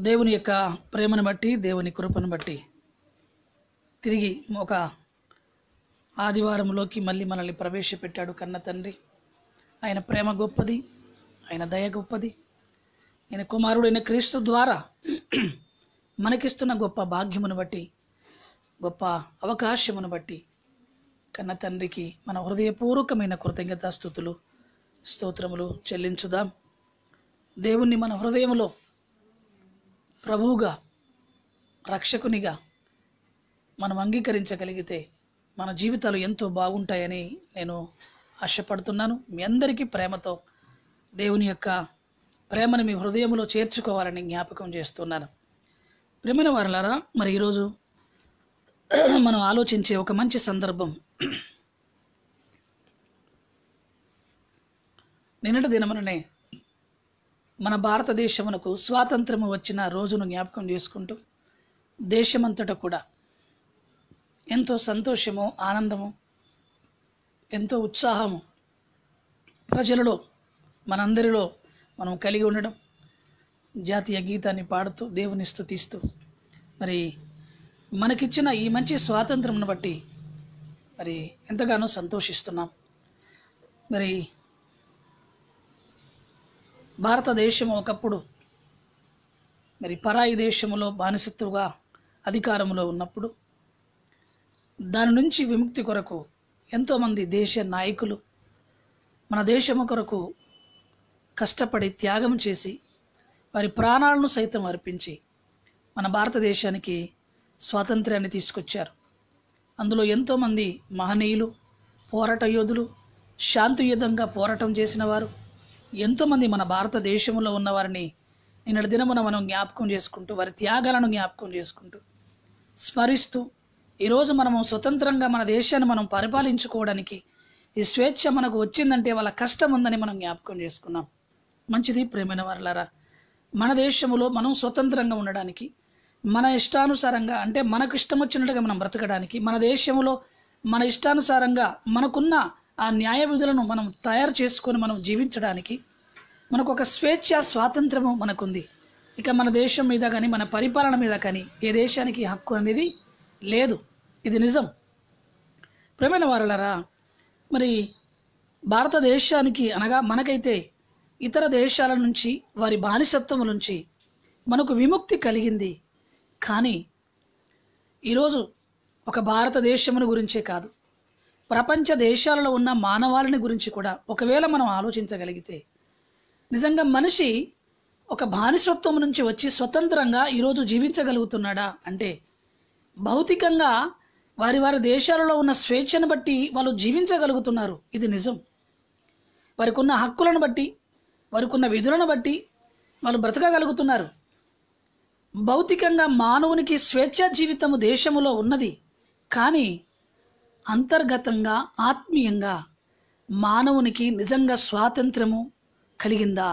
దేవుని యొక్క ప్రేమను బట్టి దేవుని కృపను బట్టి తిరిగి ఒక ఆదివారంలోకి మళ్ళీ మనల్ని ప్రవేశపెట్టాడు కన్న తండ్రి ఆయన ప్రేమ గొప్పది ఆయన దయ గొప్పది ఆయన కుమారుడైన క్రీస్తు ద్వారా మనకిస్తున్న గొప్ప భాగ్యమును బట్టి గొప్ప అవకాశమును బట్టి కన్న తండ్రికి మన హృదయపూర్వకమైన కృతజ్ఞతాస్థుతులు స్తోత్రములు చెల్లించుదాం దేవుణ్ణి మన హృదయంలో ప్రభువుగా రక్షకునిగా మనం అంగీకరించగలిగితే మన జీవితాలు ఎంతో బాగుంటాయని నేను ఆశపడుతున్నాను మీ అందరికీ ప్రేమతో దేవుని యొక్క ప్రేమను మీ హృదయంలో చేర్చుకోవాలని జ్ఞాపకం చేస్తున్నాను ప్రేమైన వారలారా మరి ఈరోజు మనం ఆలోచించే ఒక మంచి సందర్భం నిన్నటి దినముననే మన భారతదేశమునకు స్వాతంత్రము వచ్చిన రోజును జ్ఞాపకం చేసుకుంటూ దేశమంతటా కూడా ఎంతో సంతోషము ఆనందము ఎంతో ఉత్సాహము ప్రజలలో మనందరిలో మనం కలిగి ఉండడం జాతీయ గీతాన్ని పాడుతూ దేవుని స్తుతిస్తూ మరి మనకిచ్చిన ఈ మంచి స్వాతంత్రమును బట్టి మరి ఎంతగానో సంతోషిస్తున్నాం మరి భారతదేశం ఒకప్పుడు మరి పరాయి దేశములో బానిసత్తుగా అధికారంలో ఉన్నప్పుడు దాని నుంచి విముక్తి కొరకు ఎంతోమంది దేశ నాయకులు మన దేశము కొరకు కష్టపడి త్యాగం చేసి వారి ప్రాణాలను సైతం అర్పించి మన భారతదేశానికి స్వాతంత్ర్యాన్ని తీసుకొచ్చారు అందులో ఎంతోమంది మహనీయులు పోరాట యోధులు శాంతియుతంగా పోరాటం చేసిన వారు ఎంతోమంది మన భారతదేశంలో ఉన్న వారిని నిన్నటి దినమున మనం జ్ఞాపకం చేసుకుంటూ వారి త్యాగాలను జ్ఞాపకం చేసుకుంటూ స్మరిస్తూ ఈరోజు మనము స్వతంత్రంగా మన దేశాన్ని మనం పరిపాలించుకోవడానికి ఈ స్వేచ్ఛ మనకు వచ్చిందంటే వాళ్ళ కష్టం ఉందని మనం జ్ఞాపకం చేసుకున్నాం మంచిది ప్రేమైన వారలారా మన దేశంలో మనం స్వతంత్రంగా ఉండడానికి మన ఇష్టానుసారంగా అంటే మనకు ఇష్టం వచ్చినట్టుగా మనం బ్రతకడానికి మన దేశంలో మన ఇష్టానుసారంగా మనకున్న ఆ న్యాయ విధులను మనం తయారు చేసుకొని మనం జీవించడానికి మనకు ఒక స్వేచ్ఛ స్వాతంత్రము మనకుంది ఇక మన దేశం మీద కానీ మన పరిపాలన మీద కానీ ఏ దేశానికి హక్కు అనేది లేదు ఇది నిజం ప్రేమైన వారలారా మరి భారతదేశానికి అనగా మనకైతే ఇతర దేశాల నుంచి వారి బానిసత్వం నుంచి మనకు విముక్తి కలిగింది కానీ ఈరోజు ఒక భారతదేశమును గురించే కాదు ప్రపంచ దేశాలలో ఉన్న మానవాళిని గురించి కూడా ఒకవేళ మనం ఆలోచించగలిగితే నిజంగా మనిషి ఒక బానిసత్వం నుంచి వచ్చి స్వతంత్రంగా ఈరోజు జీవించగలుగుతున్నాడా అంటే భౌతికంగా వారి వారి దేశాలలో ఉన్న స్వేచ్ఛను బట్టి వాళ్ళు జీవించగలుగుతున్నారు ఇది నిజం వారికి ఉన్న హక్కులను బట్టి వారికి ఉన్న విధులను బట్టి వాళ్ళు బ్రతకగలుగుతున్నారు భౌతికంగా మానవునికి స్వేచ్ఛ జీవితము దేశములో ఉన్నది కానీ అంతర్గతంగా ఆత్మీయంగా మానవునికి నిజంగా స్వాతంత్రము కలిగిందా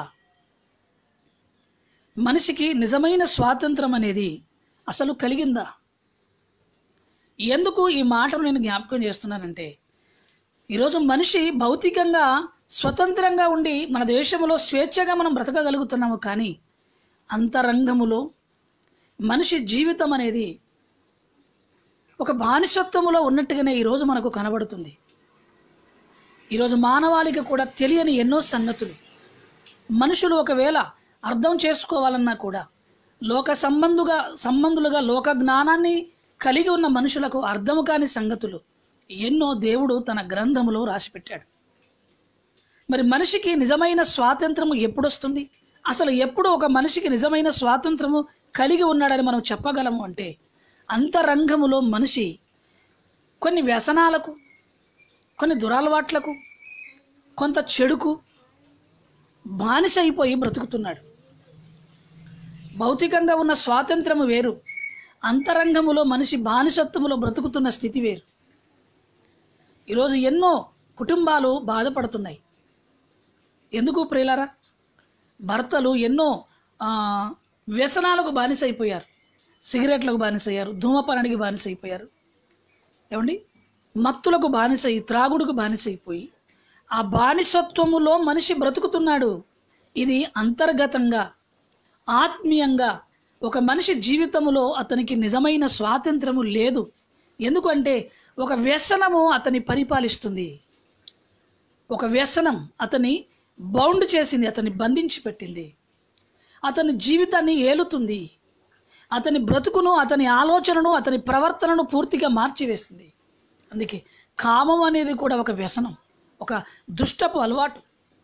మనిషికి నిజమైన స్వాతంత్రం అనేది అసలు కలిగిందా ఎందుకు ఈ మాటను నేను జ్ఞాపకం చేస్తున్నానంటే ఈరోజు మనిషి భౌతికంగా స్వతంత్రంగా ఉండి మన దేశంలో స్వేచ్ఛగా మనం బ్రతకగలుగుతున్నాము కానీ అంతరంగములో మనిషి జీవితం అనేది ఒక బానిసత్వములో ఉన్నట్టుగానే ఈరోజు మనకు కనబడుతుంది ఈరోజు మానవాళికి కూడా తెలియని ఎన్నో సంగతులు మనుషులు ఒకవేళ అర్థం చేసుకోవాలన్నా కూడా లోక సంబంధుగా సంబంధులుగా లోక జ్ఞానాన్ని కలిగి ఉన్న మనుషులకు అర్థము కాని సంగతులు ఎన్నో దేవుడు తన గ్రంథములో రాసిపెట్టాడు మరి మనిషికి నిజమైన స్వాతంత్రము ఎప్పుడొస్తుంది అసలు ఎప్పుడు ఒక మనిషికి నిజమైన స్వాతంత్రము కలిగి ఉన్నాడని మనం చెప్పగలము అంటే అంతరంగములో మనిషి కొన్ని వ్యసనాలకు కొన్ని దురలవాట్లకు కొంత చెడుకు బానిస అయిపోయి బ్రతుకుతున్నాడు భౌతికంగా ఉన్న స్వాతంత్రము వేరు అంతరంగములో మనిషి బానిసత్వములో బ్రతుకుతున్న స్థితి వేరు ఈరోజు ఎన్నో కుటుంబాలు బాధపడుతున్నాయి ఎందుకు ప్రియులారా భర్తలు ఎన్నో ఆ, వ్యసనాలకు బానిస అయిపోయారు సిగరెట్లకు బానిస అయ్యారు ధూమపానానికి బానిస అయిపోయారు ఏమండి మత్తులకు బానిస అయి త్రాగుడుకు బానిస అయిపోయి ఆ బానిసత్వములో మనిషి బ్రతుకుతున్నాడు ఇది అంతర్గతంగా ఆత్మీయంగా ఒక మనిషి జీవితంలో అతనికి నిజమైన స్వాతంత్రము లేదు ఎందుకంటే ఒక వ్యసనము అతని పరిపాలిస్తుంది ఒక వ్యసనం అతని బౌండ్ చేసింది అతన్ని బంధించి పెట్టింది అతని జీవితాన్ని ఏలుతుంది అతని బ్రతుకును అతని ఆలోచనను అతని ప్రవర్తనను పూర్తిగా మార్చివేసింది అందుకే కామం అనేది కూడా ఒక వ్యసనం ఒక దుష్టపు అలవాటు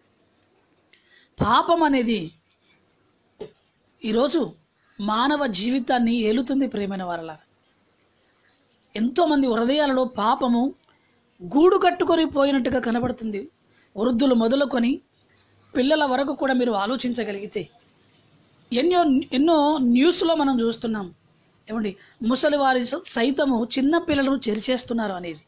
పాపం అనేది ఈరోజు మానవ జీవితాన్ని ఏలుతుంది ప్రేమైన వారలా ఎంతోమంది హృదయాలలో పాపము గూడు కట్టుకొని పోయినట్టుగా కనబడుతుంది వృద్ధులు మొదలుకొని పిల్లల వరకు కూడా మీరు ఆలోచించగలిగితే ఎన్నో ఎన్నో న్యూస్లో మనం చూస్తున్నాం ఏమండి ముసలి వారి స- సైతము చిన్న పిల్లలను చెరిచేస్తున్నారు అనేది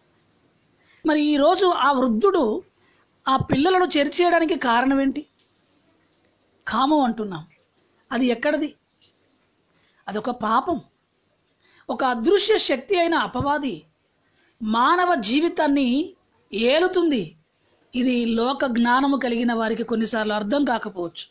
మరి ఈరోజు ఆ వృద్ధుడు ఆ పిల్లలను చెరిచేయడానికి కారణం ఏంటి కామం అంటున్నాం అది ఎక్కడిది అదొక పాపం ఒక అదృశ్య శక్తి అయిన అపవాది మానవ జీవితాన్ని ఏలుతుంది ఇది లోక జ్ఞానము కలిగిన వారికి కొన్నిసార్లు అర్థం కాకపోవచ్చు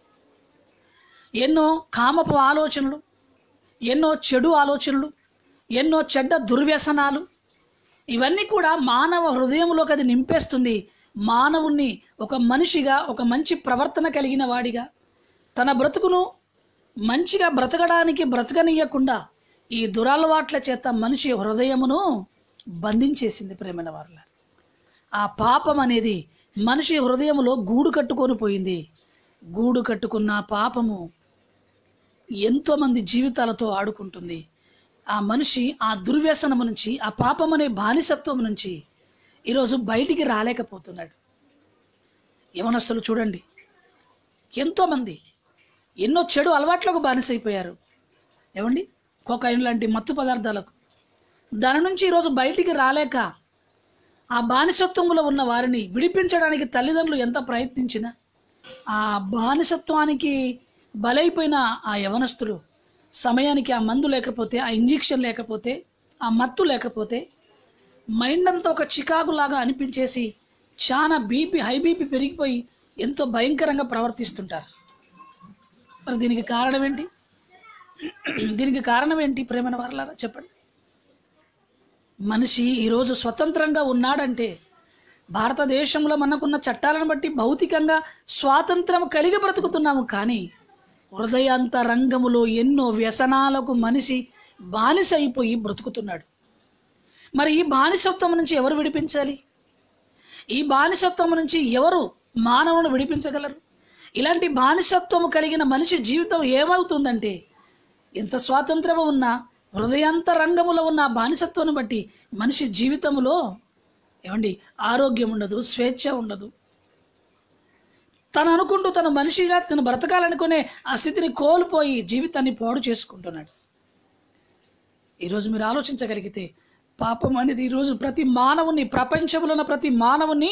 ఎన్నో కామపు ఆలోచనలు ఎన్నో చెడు ఆలోచనలు ఎన్నో చెడ్డ దుర్వ్యసనాలు ఇవన్నీ కూడా మానవ హృదయంలోకి అది నింపేస్తుంది మానవుణ్ణి ఒక మనిషిగా ఒక మంచి ప్రవర్తన కలిగిన వాడిగా తన బ్రతుకును మంచిగా బ్రతకడానికి బ్రతకనీయకుండా ఈ దురలవాట్ల చేత మనిషి హృదయమును బంధించేసింది ప్రేమైన వారుల ఆ పాపం అనేది మనిషి హృదయంలో గూడు కట్టుకొని పోయింది గూడు కట్టుకున్న ఆ పాపము ఎంతోమంది జీవితాలతో ఆడుకుంటుంది ఆ మనిషి ఆ దుర్వ్యసనము నుంచి ఆ పాపం అనే బానిసత్వం నుంచి ఈరోజు బయటికి రాలేకపోతున్నాడు యవనస్తులు చూడండి ఎంతోమంది ఎన్నో చెడు అలవాట్లకు బానిసైపోయారు ఏమండి కోకాయిన్ లాంటి మత్తు పదార్థాలకు దాని నుంచి ఈరోజు బయటికి రాలేక ఆ బానిసత్వంలో ఉన్న వారిని విడిపించడానికి తల్లిదండ్రులు ఎంత ప్రయత్నించినా ఆ బానిసత్వానికి బలైపోయిన ఆ యవనస్తులు సమయానికి ఆ మందు లేకపోతే ఆ ఇంజెక్షన్ లేకపోతే ఆ మత్తు లేకపోతే మైండ్ అంతా ఒక చికాకులాగా అనిపించేసి చాలా బీపీ హై బీపీ పెరిగిపోయి ఎంతో భయంకరంగా ప్రవర్తిస్తుంటారు మరి దీనికి కారణం ఏంటి దీనికి కారణం ఏంటి ప్రేమన వారలారా చెప్పండి మనిషి ఈరోజు స్వతంత్రంగా ఉన్నాడంటే భారతదేశంలో మనకున్న చట్టాలను బట్టి భౌతికంగా స్వాతంత్రం కలిగి బ్రతుకుతున్నాము కానీ హృదయాంతరంగములో ఎన్నో వ్యసనాలకు మనిషి బానిస అయిపోయి బ్రతుకుతున్నాడు మరి ఈ బానిసత్వం నుంచి ఎవరు విడిపించాలి ఈ బానిసత్వం నుంచి ఎవరు మానవుని విడిపించగలరు ఇలాంటి బానిసత్వము కలిగిన మనిషి జీవితం ఏమవుతుందంటే ఎంత స్వాతంత్రము ఉన్నా హృదయాంతరంగములో ఉన్న ఆ బానిసత్వాన్ని బట్టి మనిషి జీవితంలో ఏమండి ఆరోగ్యం ఉండదు స్వేచ్ఛ ఉండదు తను అనుకుంటూ తను మనిషిగా తను బ్రతకాలనుకునే ఆ స్థితిని కోల్పోయి జీవితాన్ని పాడు చేసుకుంటున్నాడు ఈరోజు మీరు ఆలోచించగలిగితే పాపం అనేది ఈరోజు ప్రతి మానవుని ప్రపంచంలో ఉన్న ప్రతి మానవుని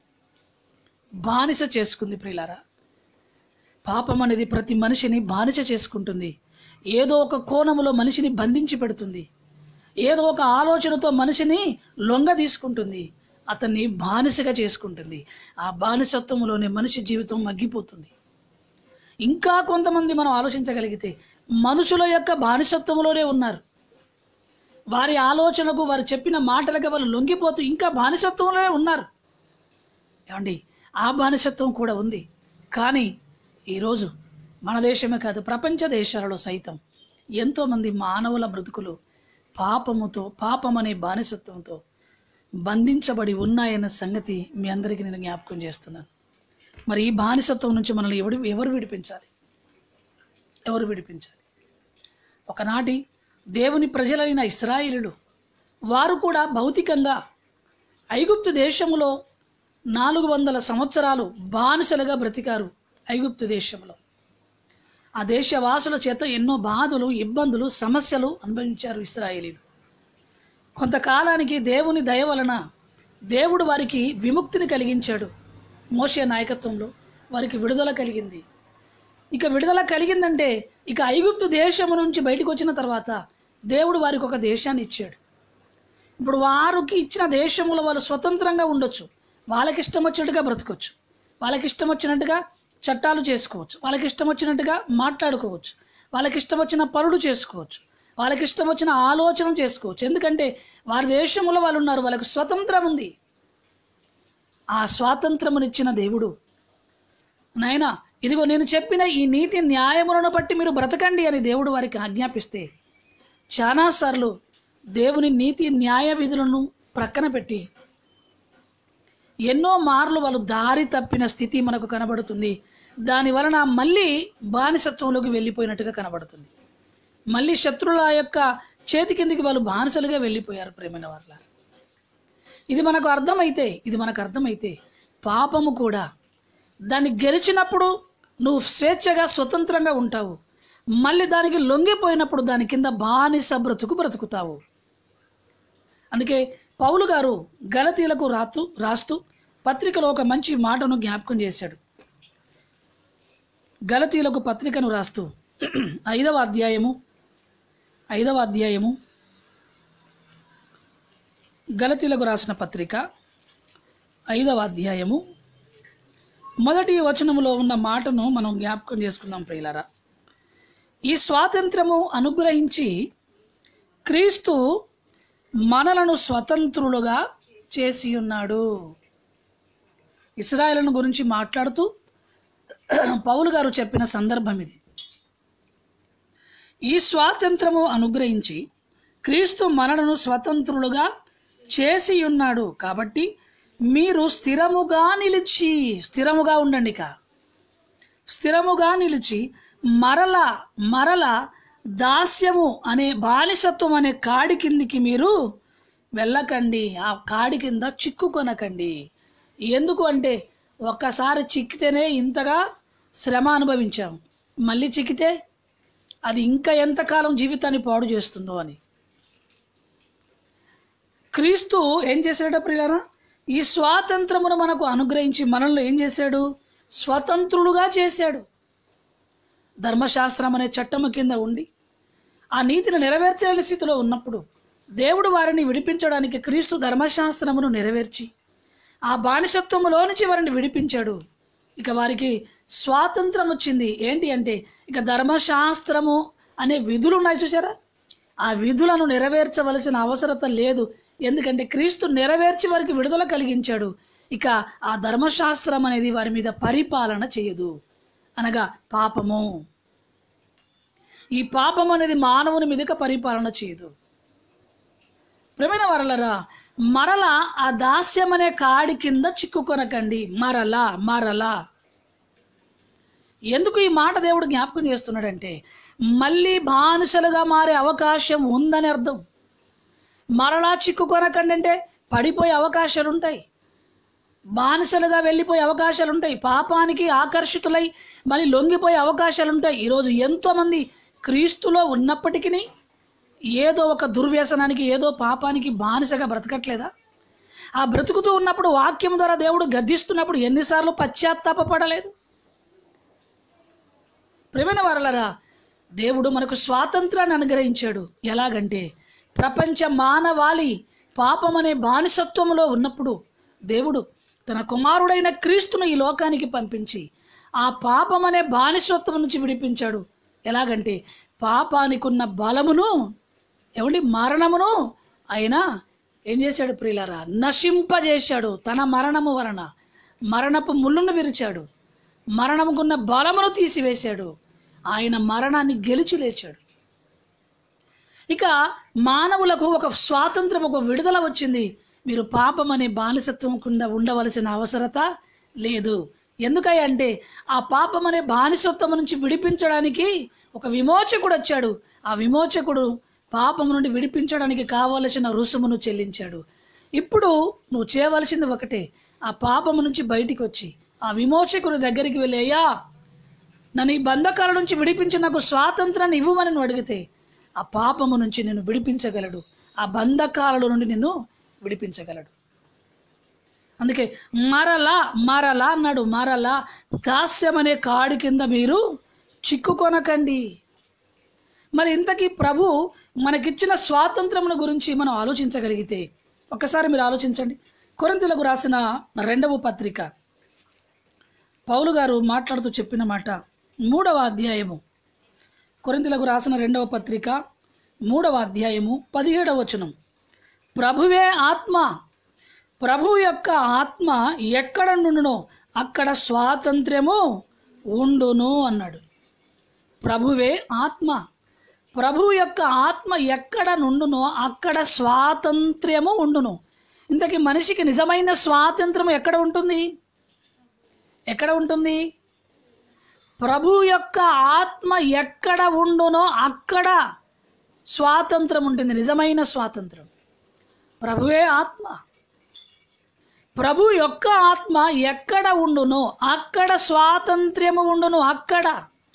బానిస చేసుకుంది ప్రియులారా పాపం అనేది ప్రతి మనిషిని బానిస చేసుకుంటుంది ఏదో ఒక కోణములో మనిషిని బంధించి పెడుతుంది ఏదో ఒక ఆలోచనతో మనిషిని లొంగ తీసుకుంటుంది అతన్ని బానిసగా చేసుకుంటుంది ఆ బానిసత్వంలోనే మనిషి జీవితం మగ్గిపోతుంది ఇంకా కొంతమంది మనం ఆలోచించగలిగితే మనుషుల యొక్క బానిసత్వంలోనే ఉన్నారు వారి ఆలోచనకు వారు చెప్పిన మాటలకు వాళ్ళు లొంగిపోతూ ఇంకా బానిసత్వంలోనే ఉన్నారు ఏమండి ఆ బానిసత్వం కూడా ఉంది కానీ ఈరోజు మన దేశమే కాదు ప్రపంచ దేశాలలో సైతం ఎంతోమంది మానవుల బ్రతుకులు పాపముతో పాపం అనే బానిసత్వంతో బంధించబడి ఉన్నాయన్న సంగతి మీ అందరికీ నేను జ్ఞాపకం చేస్తున్నాను మరి ఈ బానిసత్వం నుంచి మనల్ని ఎవడు ఎవరు విడిపించాలి ఎవరు విడిపించాలి ఒకనాటి దేవుని ప్రజలైన ఇస్రాయిలులు వారు కూడా భౌతికంగా ఐగుప్తు దేశంలో నాలుగు వందల సంవత్సరాలు బానిసలుగా బ్రతికారు ఐగుప్తు దేశంలో ఆ దేశవాసుల చేత ఎన్నో బాధలు ఇబ్బందులు సమస్యలు అనుభవించారు ఇస్రాయేలీలు కొంతకాలానికి దేవుని దయ వలన దేవుడు వారికి విముక్తిని కలిగించాడు మోషే నాయకత్వంలో వారికి విడుదల కలిగింది ఇక విడుదల కలిగిందంటే ఇక ఐగుప్తు దేశము నుంచి బయటకు వచ్చిన తర్వాత దేవుడు వారికి ఒక దేశాన్ని ఇచ్చాడు ఇప్పుడు వారికి ఇచ్చిన దేశంలో వాళ్ళు స్వతంత్రంగా ఉండొచ్చు వాళ్ళకి ఇష్టం వచ్చినట్టుగా బ్రతకొచ్చు వాళ్ళకి ఇష్టం వచ్చినట్టుగా చట్టాలు చేసుకోవచ్చు వాళ్ళకి ఇష్టం వచ్చినట్టుగా మాట్లాడుకోవచ్చు వాళ్ళకి ఇష్టం వచ్చిన పనులు చేసుకోవచ్చు వాళ్ళకి ఇష్టం వచ్చిన ఆలోచన చేసుకోవచ్చు ఎందుకంటే వారి దేశంలో వాళ్ళు ఉన్నారు వాళ్ళకి స్వతంత్రం ఉంది ఆ స్వాతంత్రమునిచ్చిన దేవుడు నాయనా ఇదిగో నేను చెప్పిన ఈ నీతి న్యాయములను బట్టి మీరు బ్రతకండి అని దేవుడు వారికి ఆజ్ఞాపిస్తే చాలాసార్లు దేవుని నీతి న్యాయ విధులను ప్రక్కన పెట్టి ఎన్నో మార్లు వాళ్ళు దారి తప్పిన స్థితి మనకు కనబడుతుంది దాని వలన మళ్ళీ బానిసత్వంలోకి వెళ్ళిపోయినట్టుగా కనబడుతుంది మళ్ళీ శత్రుల యొక్క చేతి కిందికి వాళ్ళు బానిసలుగా వెళ్ళిపోయారు ప్రేమైన వాళ్ళ ఇది మనకు అర్థమైతే ఇది మనకు అర్థమైతే పాపము కూడా దాన్ని గెలిచినప్పుడు నువ్వు స్వేచ్ఛగా స్వతంత్రంగా ఉంటావు మళ్ళీ దానికి లొంగిపోయినప్పుడు దాని కింద బానిస బ్రతుకు బ్రతుకుతావు అందుకే పౌలు గారు గలతీలకు రాతూ రాస్తూ పత్రికలో ఒక మంచి మాటను జ్ఞాపకం చేశాడు గలతీలకు పత్రికను రాస్తూ ఐదవ అధ్యాయము ఐదవ అధ్యాయము గలతీలకు రాసిన పత్రిక ఐదవ అధ్యాయము మొదటి వచనములో ఉన్న మాటను మనం జ్ఞాపకం చేసుకుందాం ప్రియులారా ఈ స్వాతంత్రము అనుగ్రహించి క్రీస్తు మనలను స్వతంత్రులుగా చేసి ఉన్నాడు ఇస్రాయేలును గురించి మాట్లాడుతూ పౌలు గారు చెప్పిన సందర్భం ఇది ఈ స్వాతంత్రము అనుగ్రహించి క్రీస్తు మనలను స్వతంత్రులుగా చేసి ఉన్నాడు కాబట్టి మీరు స్థిరముగా నిలిచి స్థిరముగా ఉండండి ఇక స్థిరముగా నిలిచి మరల మరల దాస్యము అనే బానిసత్వం అనే కాడి కిందికి మీరు వెళ్ళకండి ఆ కాడి కింద చిక్కుకొనకండి ఎందుకు అంటే ఒక్కసారి చిక్కితేనే ఇంతగా శ్రమ అనుభవించాం మళ్ళీ చిక్కితే అది ఇంకా ఎంతకాలం జీవితాన్ని పాడు చేస్తుందో అని క్రీస్తు ఏం చేశాడు ప్రియులారా ఈ స్వాతంత్రమును మనకు అనుగ్రహించి మనల్ని ఏం చేశాడు స్వతంత్రులుగా చేశాడు ధర్మశాస్త్రం అనే చట్టము కింద ఉండి ఆ నీతిని నెరవేర్చలేని స్థితిలో ఉన్నప్పుడు దేవుడు వారిని విడిపించడానికి క్రీస్తు ధర్మశాస్త్రమును నెరవేర్చి ఆ బానిసత్వములో నుంచి వారిని విడిపించాడు ఇక వారికి స్వాతంత్రం వచ్చింది ఏంటి అంటే ఇక ధర్మశాస్త్రము అనే విధులు ఉన్నాయి చూసారా ఆ విధులను నెరవేర్చవలసిన అవసరత లేదు ఎందుకంటే క్రీస్తు నెరవేర్చి వారికి విడుదల కలిగించాడు ఇక ఆ ధర్మశాస్త్రం అనేది వారి మీద పరిపాలన చేయదు అనగా పాపము ఈ పాపం అనేది మానవుని మీదక పరిపాలన చేయదు ప్రేమైన వరలరా మరలా ఆ దాస్యం అనే కాడి కింద చిక్కుకొనకండి మరలా మరలా ఎందుకు ఈ మాట దేవుడు జ్ఞాపకం చేస్తున్నాడంటే మళ్ళీ బానిసలుగా మారే అవకాశం ఉందని అర్థం మరలా చిక్కుకొనకండి అంటే పడిపోయే అవకాశాలు ఉంటాయి బానిసలుగా వెళ్ళిపోయే అవకాశాలు ఉంటాయి పాపానికి ఆకర్షితులై మళ్ళీ లొంగిపోయే అవకాశాలు ఉంటాయి ఈరోజు ఎంతోమంది క్రీస్తులో ఉన్నప్పటికీ ఏదో ఒక దుర్వ్యసనానికి ఏదో పాపానికి బానిసగా బ్రతకట్లేదా ఆ బ్రతుకుతూ ఉన్నప్పుడు వాక్యం ద్వారా దేవుడు గద్దిస్తున్నప్పుడు ఎన్నిసార్లు పశ్చాత్తాపపడలేదు ప్రేమైన వారలరా దేవుడు మనకు స్వాతంత్రాన్ని అనుగ్రహించాడు ఎలాగంటే ప్రపంచ మానవాళి పాపం అనే బానిసత్వంలో ఉన్నప్పుడు దేవుడు తన కుమారుడైన క్రీస్తును ఈ లోకానికి పంపించి ఆ పాపం అనే బానిసత్వం నుంచి విడిపించాడు ఎలాగంటే పాపానికి ఉన్న బలమును ఏమండి మరణమును ఆయన ఏం చేశాడు ప్రియులారా నశింపజేశాడు తన మరణము వలన మరణపు ముళ్ళును విరిచాడు మరణముకున్న బలమును తీసివేశాడు ఆయన మరణాన్ని గెలిచి లేచాడు ఇక మానవులకు ఒక స్వాతంత్రం ఒక విడుదల వచ్చింది మీరు పాపం అనే బానిసత్వం కింద ఉండవలసిన అవసరత లేదు ఎందుకై అంటే ఆ పాపం అనే బానిసత్వం నుంచి విడిపించడానికి ఒక విమోచకుడు వచ్చాడు ఆ విమోచకుడు పాపం నుండి విడిపించడానికి కావలసిన రుసుమును చెల్లించాడు ఇప్పుడు నువ్వు చేయవలసింది ఒకటే ఆ పాపము నుంచి బయటికి వచ్చి ఆ విమోచకుని దగ్గరికి వెళ్ళి అయ్యా నన్ను ఈ బంధకాల నుంచి విడిపించి నాకు స్వాతంత్రాన్ని ఇవ్వమని నువ్వు అడిగితే ఆ పాపము నుంచి నిన్ను విడిపించగలడు ఆ బంధకాల నుండి నిన్ను విడిపించగలడు అందుకే మరలా మరలా అన్నాడు మరలా దాస్యం అనే కాడి కింద మీరు చిక్కుకొనకండి మరి ఇంతకీ ప్రభు మనకిచ్చిన స్వాతంత్రముల గురించి మనం ఆలోచించగలిగితే ఒక్కసారి మీరు ఆలోచించండి కొరింతలకు రాసిన రెండవ పత్రిక పౌలు గారు మాట్లాడుతూ చెప్పిన మాట మూడవ అధ్యాయము కొరింతలకు రాసిన రెండవ పత్రిక మూడవ అధ్యాయము పదిహేడవ వచనం ప్రభువే ఆత్మ ప్రభు యొక్క ఆత్మ ఎక్కడ నుండునో అక్కడ స్వాతంత్ర్యము ఉండును అన్నాడు ప్రభువే ఆత్మ ప్రభు యొక్క ఆత్మ ఎక్కడ నుండునో అక్కడ స్వాతంత్ర్యము ఉండును ఇంతకీ మనిషికి నిజమైన స్వాతంత్రం ఎక్కడ ఉంటుంది ఎక్కడ ఉంటుంది ప్రభు యొక్క ఆత్మ ఎక్కడ ఉండునో అక్కడ స్వాతంత్రం ఉంటుంది నిజమైన స్వాతంత్రం ప్రభువే ఆత్మ ప్రభు యొక్క ఆత్మ ఎక్కడ ఉండునో అక్కడ స్వాతంత్ర్యము ఉండును అక్కడ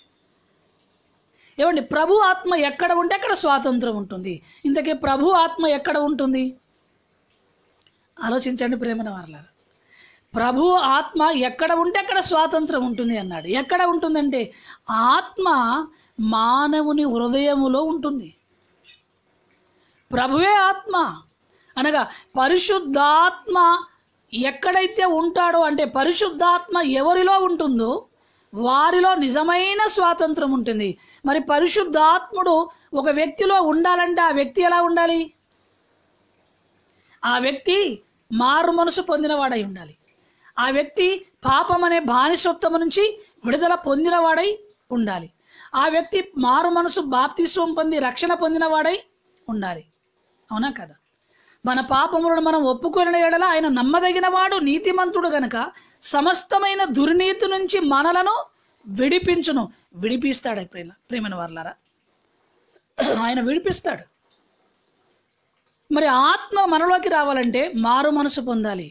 ఏమండి ప్రభు ఆత్మ ఎక్కడ ఉంటే అక్కడ స్వాతంత్రం ఉంటుంది ఇంతకీ ప్రభు ఆత్మ ఎక్కడ ఉంటుంది ఆలోచించండి ప్రేమన వారలారు ప్రభు ఆత్మ ఎక్కడ ఉంటే అక్కడ స్వాతంత్రం ఉంటుంది అన్నాడు ఎక్కడ ఉంటుందంటే ఆత్మ మానవుని హృదయములో ఉంటుంది ప్రభువే ఆత్మ అనగా పరిశుద్ధాత్మ ఎక్కడైతే ఉంటాడో అంటే పరిశుద్ధాత్మ ఎవరిలో ఉంటుందో వారిలో నిజమైన స్వాతంత్రం ఉంటుంది మరి పరిశుద్ధాత్ముడు ఒక వ్యక్తిలో ఉండాలంటే ఆ వ్యక్తి ఎలా ఉండాలి ఆ వ్యక్తి మారు మనసు పొందినవాడై ఉండాలి ఆ వ్యక్తి పాపం అనే బానిసత్వం నుంచి విడుదల పొందినవాడై ఉండాలి ఆ వ్యక్తి మారు మనసు బాప్తిస్వం పొంది రక్షణ పొందినవాడై ఉండాలి అవునా కదా మన పాపములను మనం ఒప్పుకున్న ఎడల ఆయన నమ్మదగినవాడు నీతిమంతుడు గనక సమస్తమైన దుర్నీతి నుంచి మనలను విడిపించును విడిపిస్తాడు ప్రేమ ప్రేమన వాళ్ళారా ఆయన విడిపిస్తాడు మరి ఆత్మ మనలోకి రావాలంటే మారు మనసు పొందాలి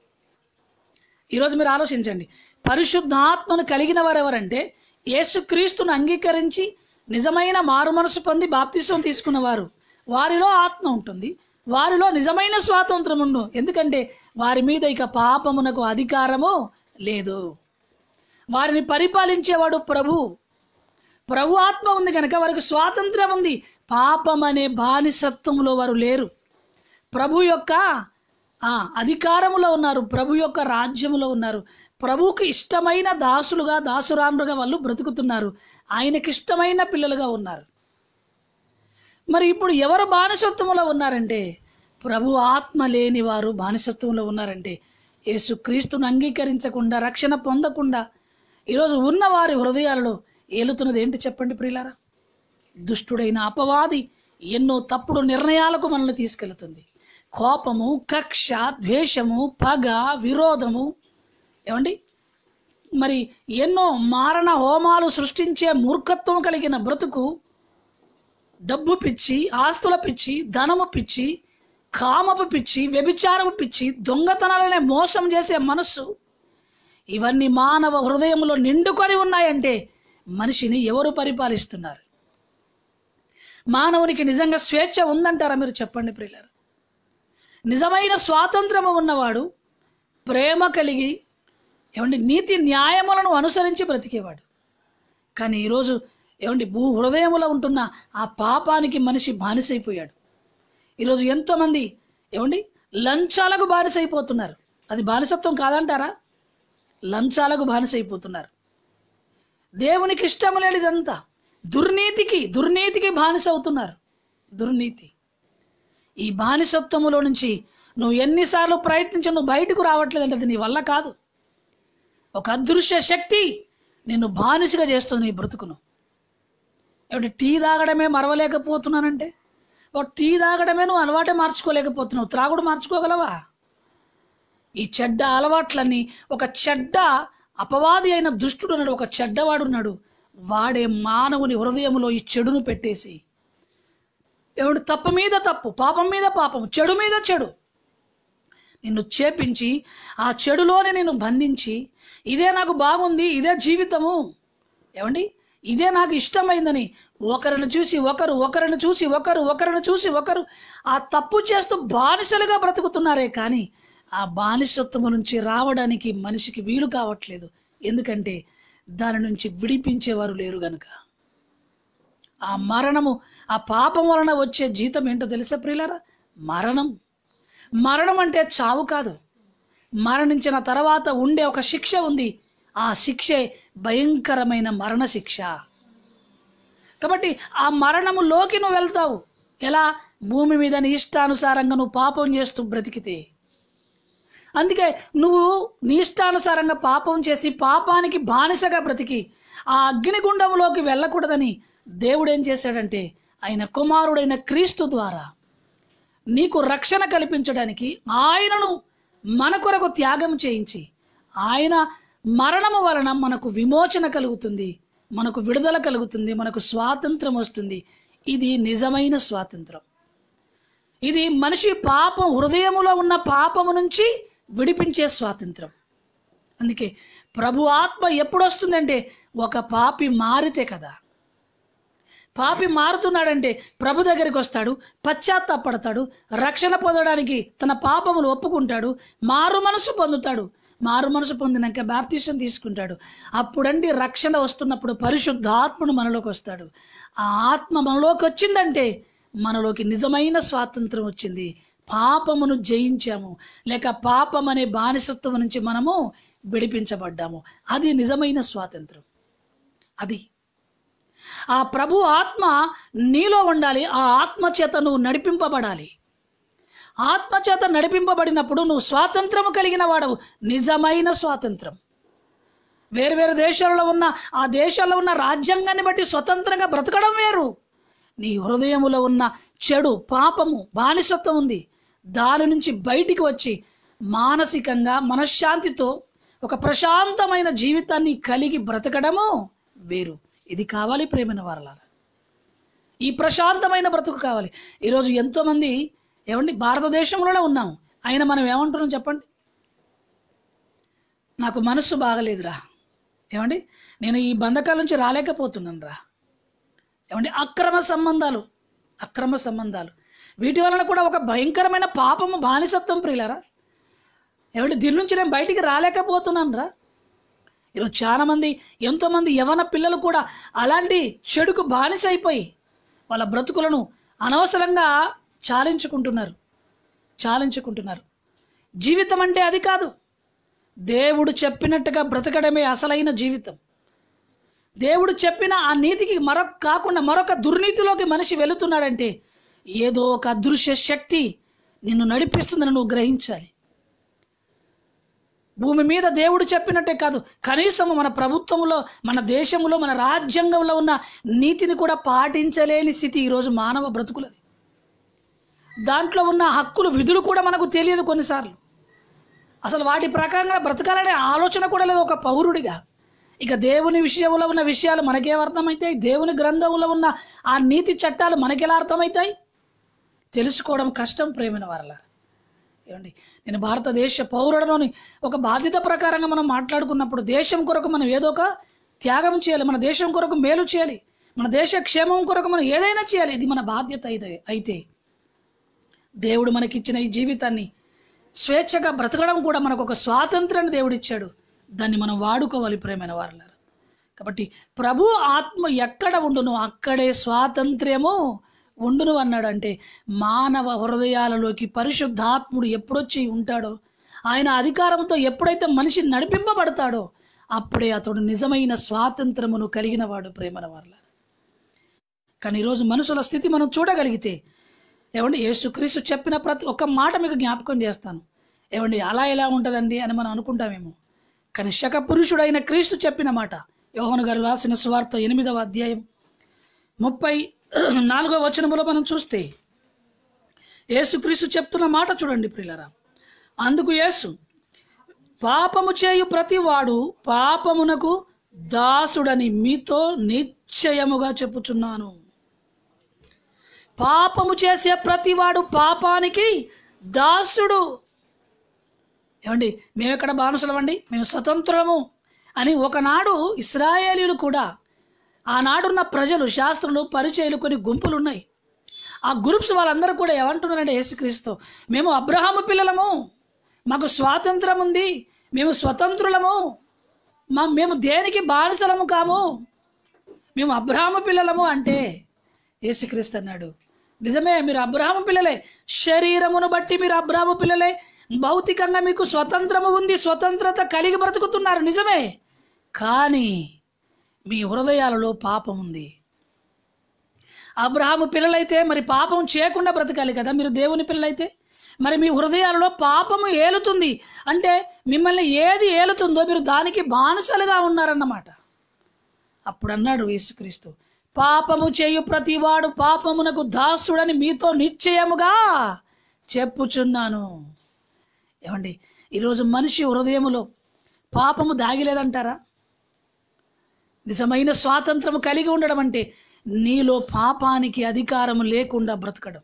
ఈరోజు మీరు ఆలోచించండి పరిశుద్ధాత్మను కలిగిన వారు ఎవరంటే యేసుక్రీస్తును అంగీకరించి నిజమైన మారు మనసు పొంది బాప్తిసం తీసుకున్నవారు వారిలో ఆత్మ ఉంటుంది వారిలో నిజమైన స్వాతంత్రం ఉండు ఎందుకంటే వారి మీద ఇక పాపమునకు అధికారము లేదు వారిని పరిపాలించేవాడు ప్రభు ప్రభు ఆత్మ ఉంది కనుక వారికి స్వాతంత్రం ఉంది పాపం అనే బానిసత్వంలో వారు లేరు ప్రభు యొక్క ఆ, అధికారములో ఉన్నారు ప్రభు యొక్క రాజ్యములో ఉన్నారు ప్రభువుకి ఇష్టమైన దాసులుగా దాసురాండ్రుగా వాళ్ళు బ్రతుకుతున్నారు ఆయనకి ఇష్టమైన పిల్లలుగా ఉన్నారు మరి ఇప్పుడు ఎవరు బానిసత్వంలో ఉన్నారంటే ప్రభు ఆత్మ లేని వారు బానిసత్వంలో ఉన్నారంటే యేసుక్రీస్తును అంగీకరించకుండా రక్షణ పొందకుండా ఈరోజు ఉన్న వారి హృదయాలలో ఏలుతున్నది ఏంటి చెప్పండి ప్రియులారా దుష్టుడైన అపవాది ఎన్నో తప్పుడు నిర్ణయాలకు మనల్ని తీసుకెళ్తుంది కోపము కక్ష ద్వేషము పగ విరోధము ఏమండి మరి ఎన్నో మారణ హోమాలు సృష్టించే మూర్ఖత్వం కలిగిన బ్రతుకు డబ్బు పిచ్చి ఆస్తుల పిచ్చి ధనము పిచ్చి కామపు పిచ్చి వ్యభిచారము పిచ్చి దొంగతనాలనే మోసం చేసే మనస్సు ఇవన్నీ మానవ హృదయంలో నిండుకొని ఉన్నాయంటే మనిషిని ఎవరు పరిపాలిస్తున్నారు మానవునికి నిజంగా స్వేచ్ఛ ఉందంటారా మీరు చెప్పండి ప్రియులారు నిజమైన స్వాతంత్రము ఉన్నవాడు ప్రేమ కలిగి ఏమండి నీతి న్యాయములను అనుసరించి బ్రతికేవాడు కానీ ఈరోజు ఏమండి భూ హృదయములో ఉంటున్న ఆ పాపానికి మనిషి బానిసైపోయాడు ఈరోజు ఎంతోమంది ఏమండి లంచాలకు బానిసైపోతున్నారు అది బానిసత్వం కాదంటారా లంచాలకు బానిసైపోతున్నారు దేవునికి ఇష్టం లేనిదంతా దుర్నీతికి దుర్నీతికి బానిస అవుతున్నారు దుర్నీతి ఈ బానిసత్వములో నుంచి నువ్వు ఎన్నిసార్లు ప్రయత్నించి నువ్వు బయటకు రావట్లేదంటే అది నీ వల్ల కాదు ఒక అదృశ్య శక్తి నిన్ను బానిసగా చేస్తుంది నీ బ్రతుకును ఏమిటి టీ తాగడమే మరవలేకపోతున్నానంటే ఒక టీ తాగడమే నువ్వు అలవాటే మార్చుకోలేకపోతున్నావు త్రాగుడు మార్చుకోగలవా ఈ చెడ్డ అలవాట్లన్నీ ఒక చెడ్డ అపవాది అయిన దుష్టుడు ఉన్నాడు ఒక చెడ్డవాడున్నాడు వాడే మానవుని హృదయంలో ఈ చెడును పెట్టేసి ఎవడు తప్పు మీద తప్పు పాపం మీద పాపం చెడు మీద చెడు నిన్ను చేపించి ఆ చెడులోనే నిన్ను బంధించి ఇదే నాకు బాగుంది ఇదే జీవితము ఏమండి ఇదే నాకు ఇష్టమైందని ఒకరిని చూసి ఒకరు ఒకరిని చూసి ఒకరు ఒకరిని చూసి ఒకరు ఆ తప్పు చేస్తూ బానిసలుగా బ్రతుకుతున్నారే కానీ ఆ బానిసత్వము నుంచి రావడానికి మనిషికి వీలు కావట్లేదు ఎందుకంటే దాని నుంచి విడిపించేవారు లేరు గనుక ఆ మరణము ఆ పాపం వలన వచ్చే జీతం ఏంటో తెలుసా ప్రియులారా మరణం మరణం అంటే చావు కాదు మరణించిన తర్వాత ఉండే ఒక శిక్ష ఉంది ఆ శిక్షే భయంకరమైన మరణ శిక్ష కాబట్టి ఆ మరణములోకి నువ్వు వెళ్తావు ఎలా భూమి మీద నీ ఇష్టానుసారంగా నువ్వు పాపం చేస్తూ బ్రతికితే అందుకే నువ్వు నీ ఇష్టానుసారంగా పాపం చేసి పాపానికి బానిసగా బ్రతికి ఆ అగ్నిగుండంలోకి వెళ్ళకూడదని దేవుడు ఏం చేశాడంటే ఆయన కుమారుడైన క్రీస్తు ద్వారా నీకు రక్షణ కల్పించడానికి ఆయనను మన కొరకు త్యాగం చేయించి ఆయన మరణము వలన మనకు విమోచన కలుగుతుంది మనకు విడుదల కలుగుతుంది మనకు స్వాతంత్రం వస్తుంది ఇది నిజమైన స్వాతంత్రం ఇది మనిషి పాపం హృదయములో ఉన్న పాపము నుంచి విడిపించే స్వాతంత్రం అందుకే ప్రభు ఆత్మ ఎప్పుడు వస్తుందంటే ఒక పాపి మారితే కదా పాపి మారుతున్నాడంటే ప్రభు దగ్గరికి వస్తాడు పశ్చాత్తాపడతాడు రక్షణ పొందడానికి తన పాపములు ఒప్పుకుంటాడు మారు మనసు పొందుతాడు మారు మనసు పొందినాక బాప్తిష్టం తీసుకుంటాడు అప్పుడండి రక్షణ వస్తున్నప్పుడు పరిశుద్ధాత్మను మనలోకి వస్తాడు ఆ ఆత్మ మనలోకి వచ్చిందంటే మనలోకి నిజమైన స్వాతంత్రం వచ్చింది పాపమును జయించాము లేక పాపం అనే బానిసత్వం నుంచి మనము విడిపించబడ్డాము అది నిజమైన స్వాతంత్రం అది ఆ ప్రభు ఆత్మ నీలో ఉండాలి ఆ ఆత్మ చేత నువ్వు నడిపింపబడాలి ఆత్మ చేత నడిపింపబడినప్పుడు నువ్వు స్వాతంత్రము కలిగిన వాడవు నిజమైన స్వాతంత్రం వేరు వేరు దేశాలలో ఉన్న ఆ దేశాల్లో ఉన్న రాజ్యాంగాన్ని బట్టి స్వతంత్రంగా బ్రతకడం వేరు నీ హృదయములో ఉన్న చెడు పాపము బానిసత్వం ఉంది దాని నుంచి బయటికి వచ్చి మానసికంగా మనశ్శాంతితో ఒక ప్రశాంతమైన జీవితాన్ని కలిగి బ్రతకడము వేరు ఇది కావాలి ప్రేమైన వారలారా ఈ ప్రశాంతమైన బ్రతుకు కావాలి ఈరోజు ఎంతోమంది ఏమండి భారతదేశంలోనే ఉన్నాం అయినా మనం ఏమంటున్నాం చెప్పండి నాకు మనస్సు బాగలేదురా ఏమండి నేను ఈ బంధకాల నుంచి రాలేకపోతున్నాను రా ఏమండి అక్రమ సంబంధాలు అక్రమ సంబంధాలు వీటి వలన కూడా ఒక భయంకరమైన పాపము బానిసత్వం ప్రియులరా ఏమండి దీని నుంచి నేను బయటికి రాలేకపోతున్నాను రా ఈరోజు చాలా మంది ఎంతోమంది యవన పిల్లలు కూడా అలాంటి చెడుకు బానిస అయిపోయి వాళ్ళ బ్రతుకులను అనవసరంగా చాలించుకుంటున్నారు చాలించుకుంటున్నారు జీవితం అంటే అది కాదు దేవుడు చెప్పినట్టుగా బ్రతకడమే అసలైన జీవితం దేవుడు చెప్పిన ఆ నీతికి మరొక కాకుండా మరొక దుర్నీతిలోకి మనిషి వెళుతున్నాడంటే ఏదో ఒక అదృశ్య శక్తి నిన్ను నడిపిస్తుందని నువ్వు గ్రహించాలి భూమి మీద దేవుడు చెప్పినట్టే కాదు కనీసం మన ప్రభుత్వంలో మన దేశంలో మన రాజ్యాంగంలో ఉన్న నీతిని కూడా పాటించలేని స్థితి ఈరోజు మానవ బ్రతుకులది దాంట్లో ఉన్న హక్కులు విధులు కూడా మనకు తెలియదు కొన్నిసార్లు అసలు వాటి ప్రకారంగా బ్రతకాలనే ఆలోచన కూడా లేదు ఒక పౌరుడిగా ఇక దేవుని విషయంలో ఉన్న విషయాలు మనకేం అర్థమవుతాయి దేవుని గ్రంథంలో ఉన్న ఆ నీతి చట్టాలు మనకెలా అర్థమవుతాయి తెలుసుకోవడం కష్టం ప్రేమైన వారలా ఏమండి నేను భారతదేశ పౌరుడలోని ఒక బాధ్యత ప్రకారంగా మనం మాట్లాడుకున్నప్పుడు దేశం కొరకు మనం ఏదో ఒక త్యాగం చేయాలి మన దేశం కొరకు మేలు చేయాలి మన దేశ క్షేమం కొరకు మనం ఏదైనా చేయాలి ఇది మన బాధ్యత అయితే అయితే దేవుడు మనకిచ్చిన ఈ జీవితాన్ని స్వేచ్ఛగా బ్రతకడం కూడా మనకు ఒక స్వాతంత్రాన్ని దేవుడు ఇచ్చాడు దాన్ని మనం వాడుకోవాలి ప్రేమైన వారలారు కాబట్టి ప్రభు ఆత్మ ఎక్కడ ఉండును అక్కడే స్వాతంత్ర్యము ఉండును అన్నాడు అంటే మానవ హృదయాలలోకి పరిశుద్ధాత్ముడు ఎప్పుడొచ్చి ఉంటాడో ఆయన అధికారంతో ఎప్పుడైతే మనిషి నడిపింపబడతాడో అప్పుడే అతడు నిజమైన స్వాతంత్రమును కలిగిన వాడు ప్రేమన వాళ్ళ కానీ ఈరోజు మనుషుల స్థితి మనం చూడగలిగితే ఏమండి యేసుక్రీస్తు చెప్పిన ప్రతి ఒక్క మాట మీకు జ్ఞాపకం చేస్తాను ఏమండి అలా ఎలా ఉంటుందండి అని మనం అనుకుంటామేమో కానీ శక పురుషుడైన క్రీస్తు చెప్పిన మాట యోహను గారు రాసిన సువార్త ఎనిమిదవ అధ్యాయం ముప్పై నాలుగవ వచనములో మనం చూస్తే యేసుక్రీస్తు చెప్తున్న మాట చూడండి ప్రియులరా అందుకు యేసు పాపము చేయు ప్రతివాడు పాపమునకు దాసుడని మీతో నిశ్చయముగా చెప్పుచున్నాను పాపము చేసే ప్రతివాడు పాపానికి దాసుడు ఏమండి మేము ఎక్కడ బానిసలమండి మేము స్వతంత్రము అని ఒకనాడు ఇస్రాయేలీలు కూడా ఆనాడున్న ప్రజలు శాస్త్రులు పరిచయలు కొన్ని గుంపులు ఉన్నాయి ఆ గ్రూప్స్ వాళ్ళందరూ కూడా ఏమంటున్నారంటే యేసుక్రీస్తు మేము అబ్రహాము పిల్లలము మాకు స్వాతంత్రం ఉంది మేము స్వతంత్రులము మా మేము దేనికి బానిసలము కాము మేము అబ్రహాము పిల్లలము అంటే యేసుక్రీస్తు అన్నాడు నిజమే మీరు అబ్రహాము పిల్లలే శరీరమును బట్టి మీరు అబ్రహాము పిల్లలే భౌతికంగా మీకు స్వతంత్రము ఉంది స్వతంత్రత కలిగి బ్రతుకుతున్నారు నిజమే కానీ మీ హృదయాలలో పాపం ఉంది అబ్రహాము పిల్లలైతే మరి పాపం చేయకుండా బ్రతకాలి కదా మీరు దేవుని పిల్లలైతే మరి మీ హృదయాలలో పాపము ఏలుతుంది అంటే మిమ్మల్ని ఏది ఏలుతుందో మీరు దానికి బానిసలుగా ఉన్నారన్నమాట అప్పుడు అన్నాడు యేసుక్రీస్తు పాపము చేయు ప్రతివాడు పాపమునకు దాసుడని మీతో నిశ్చయముగా చెప్పుచున్నాను ఏమండి ఈరోజు మనిషి హృదయములో పాపము దాగిలేదంటారా నిజమైన స్వాతంత్రము కలిగి ఉండడం అంటే నీలో పాపానికి అధికారం లేకుండా బ్రతకడం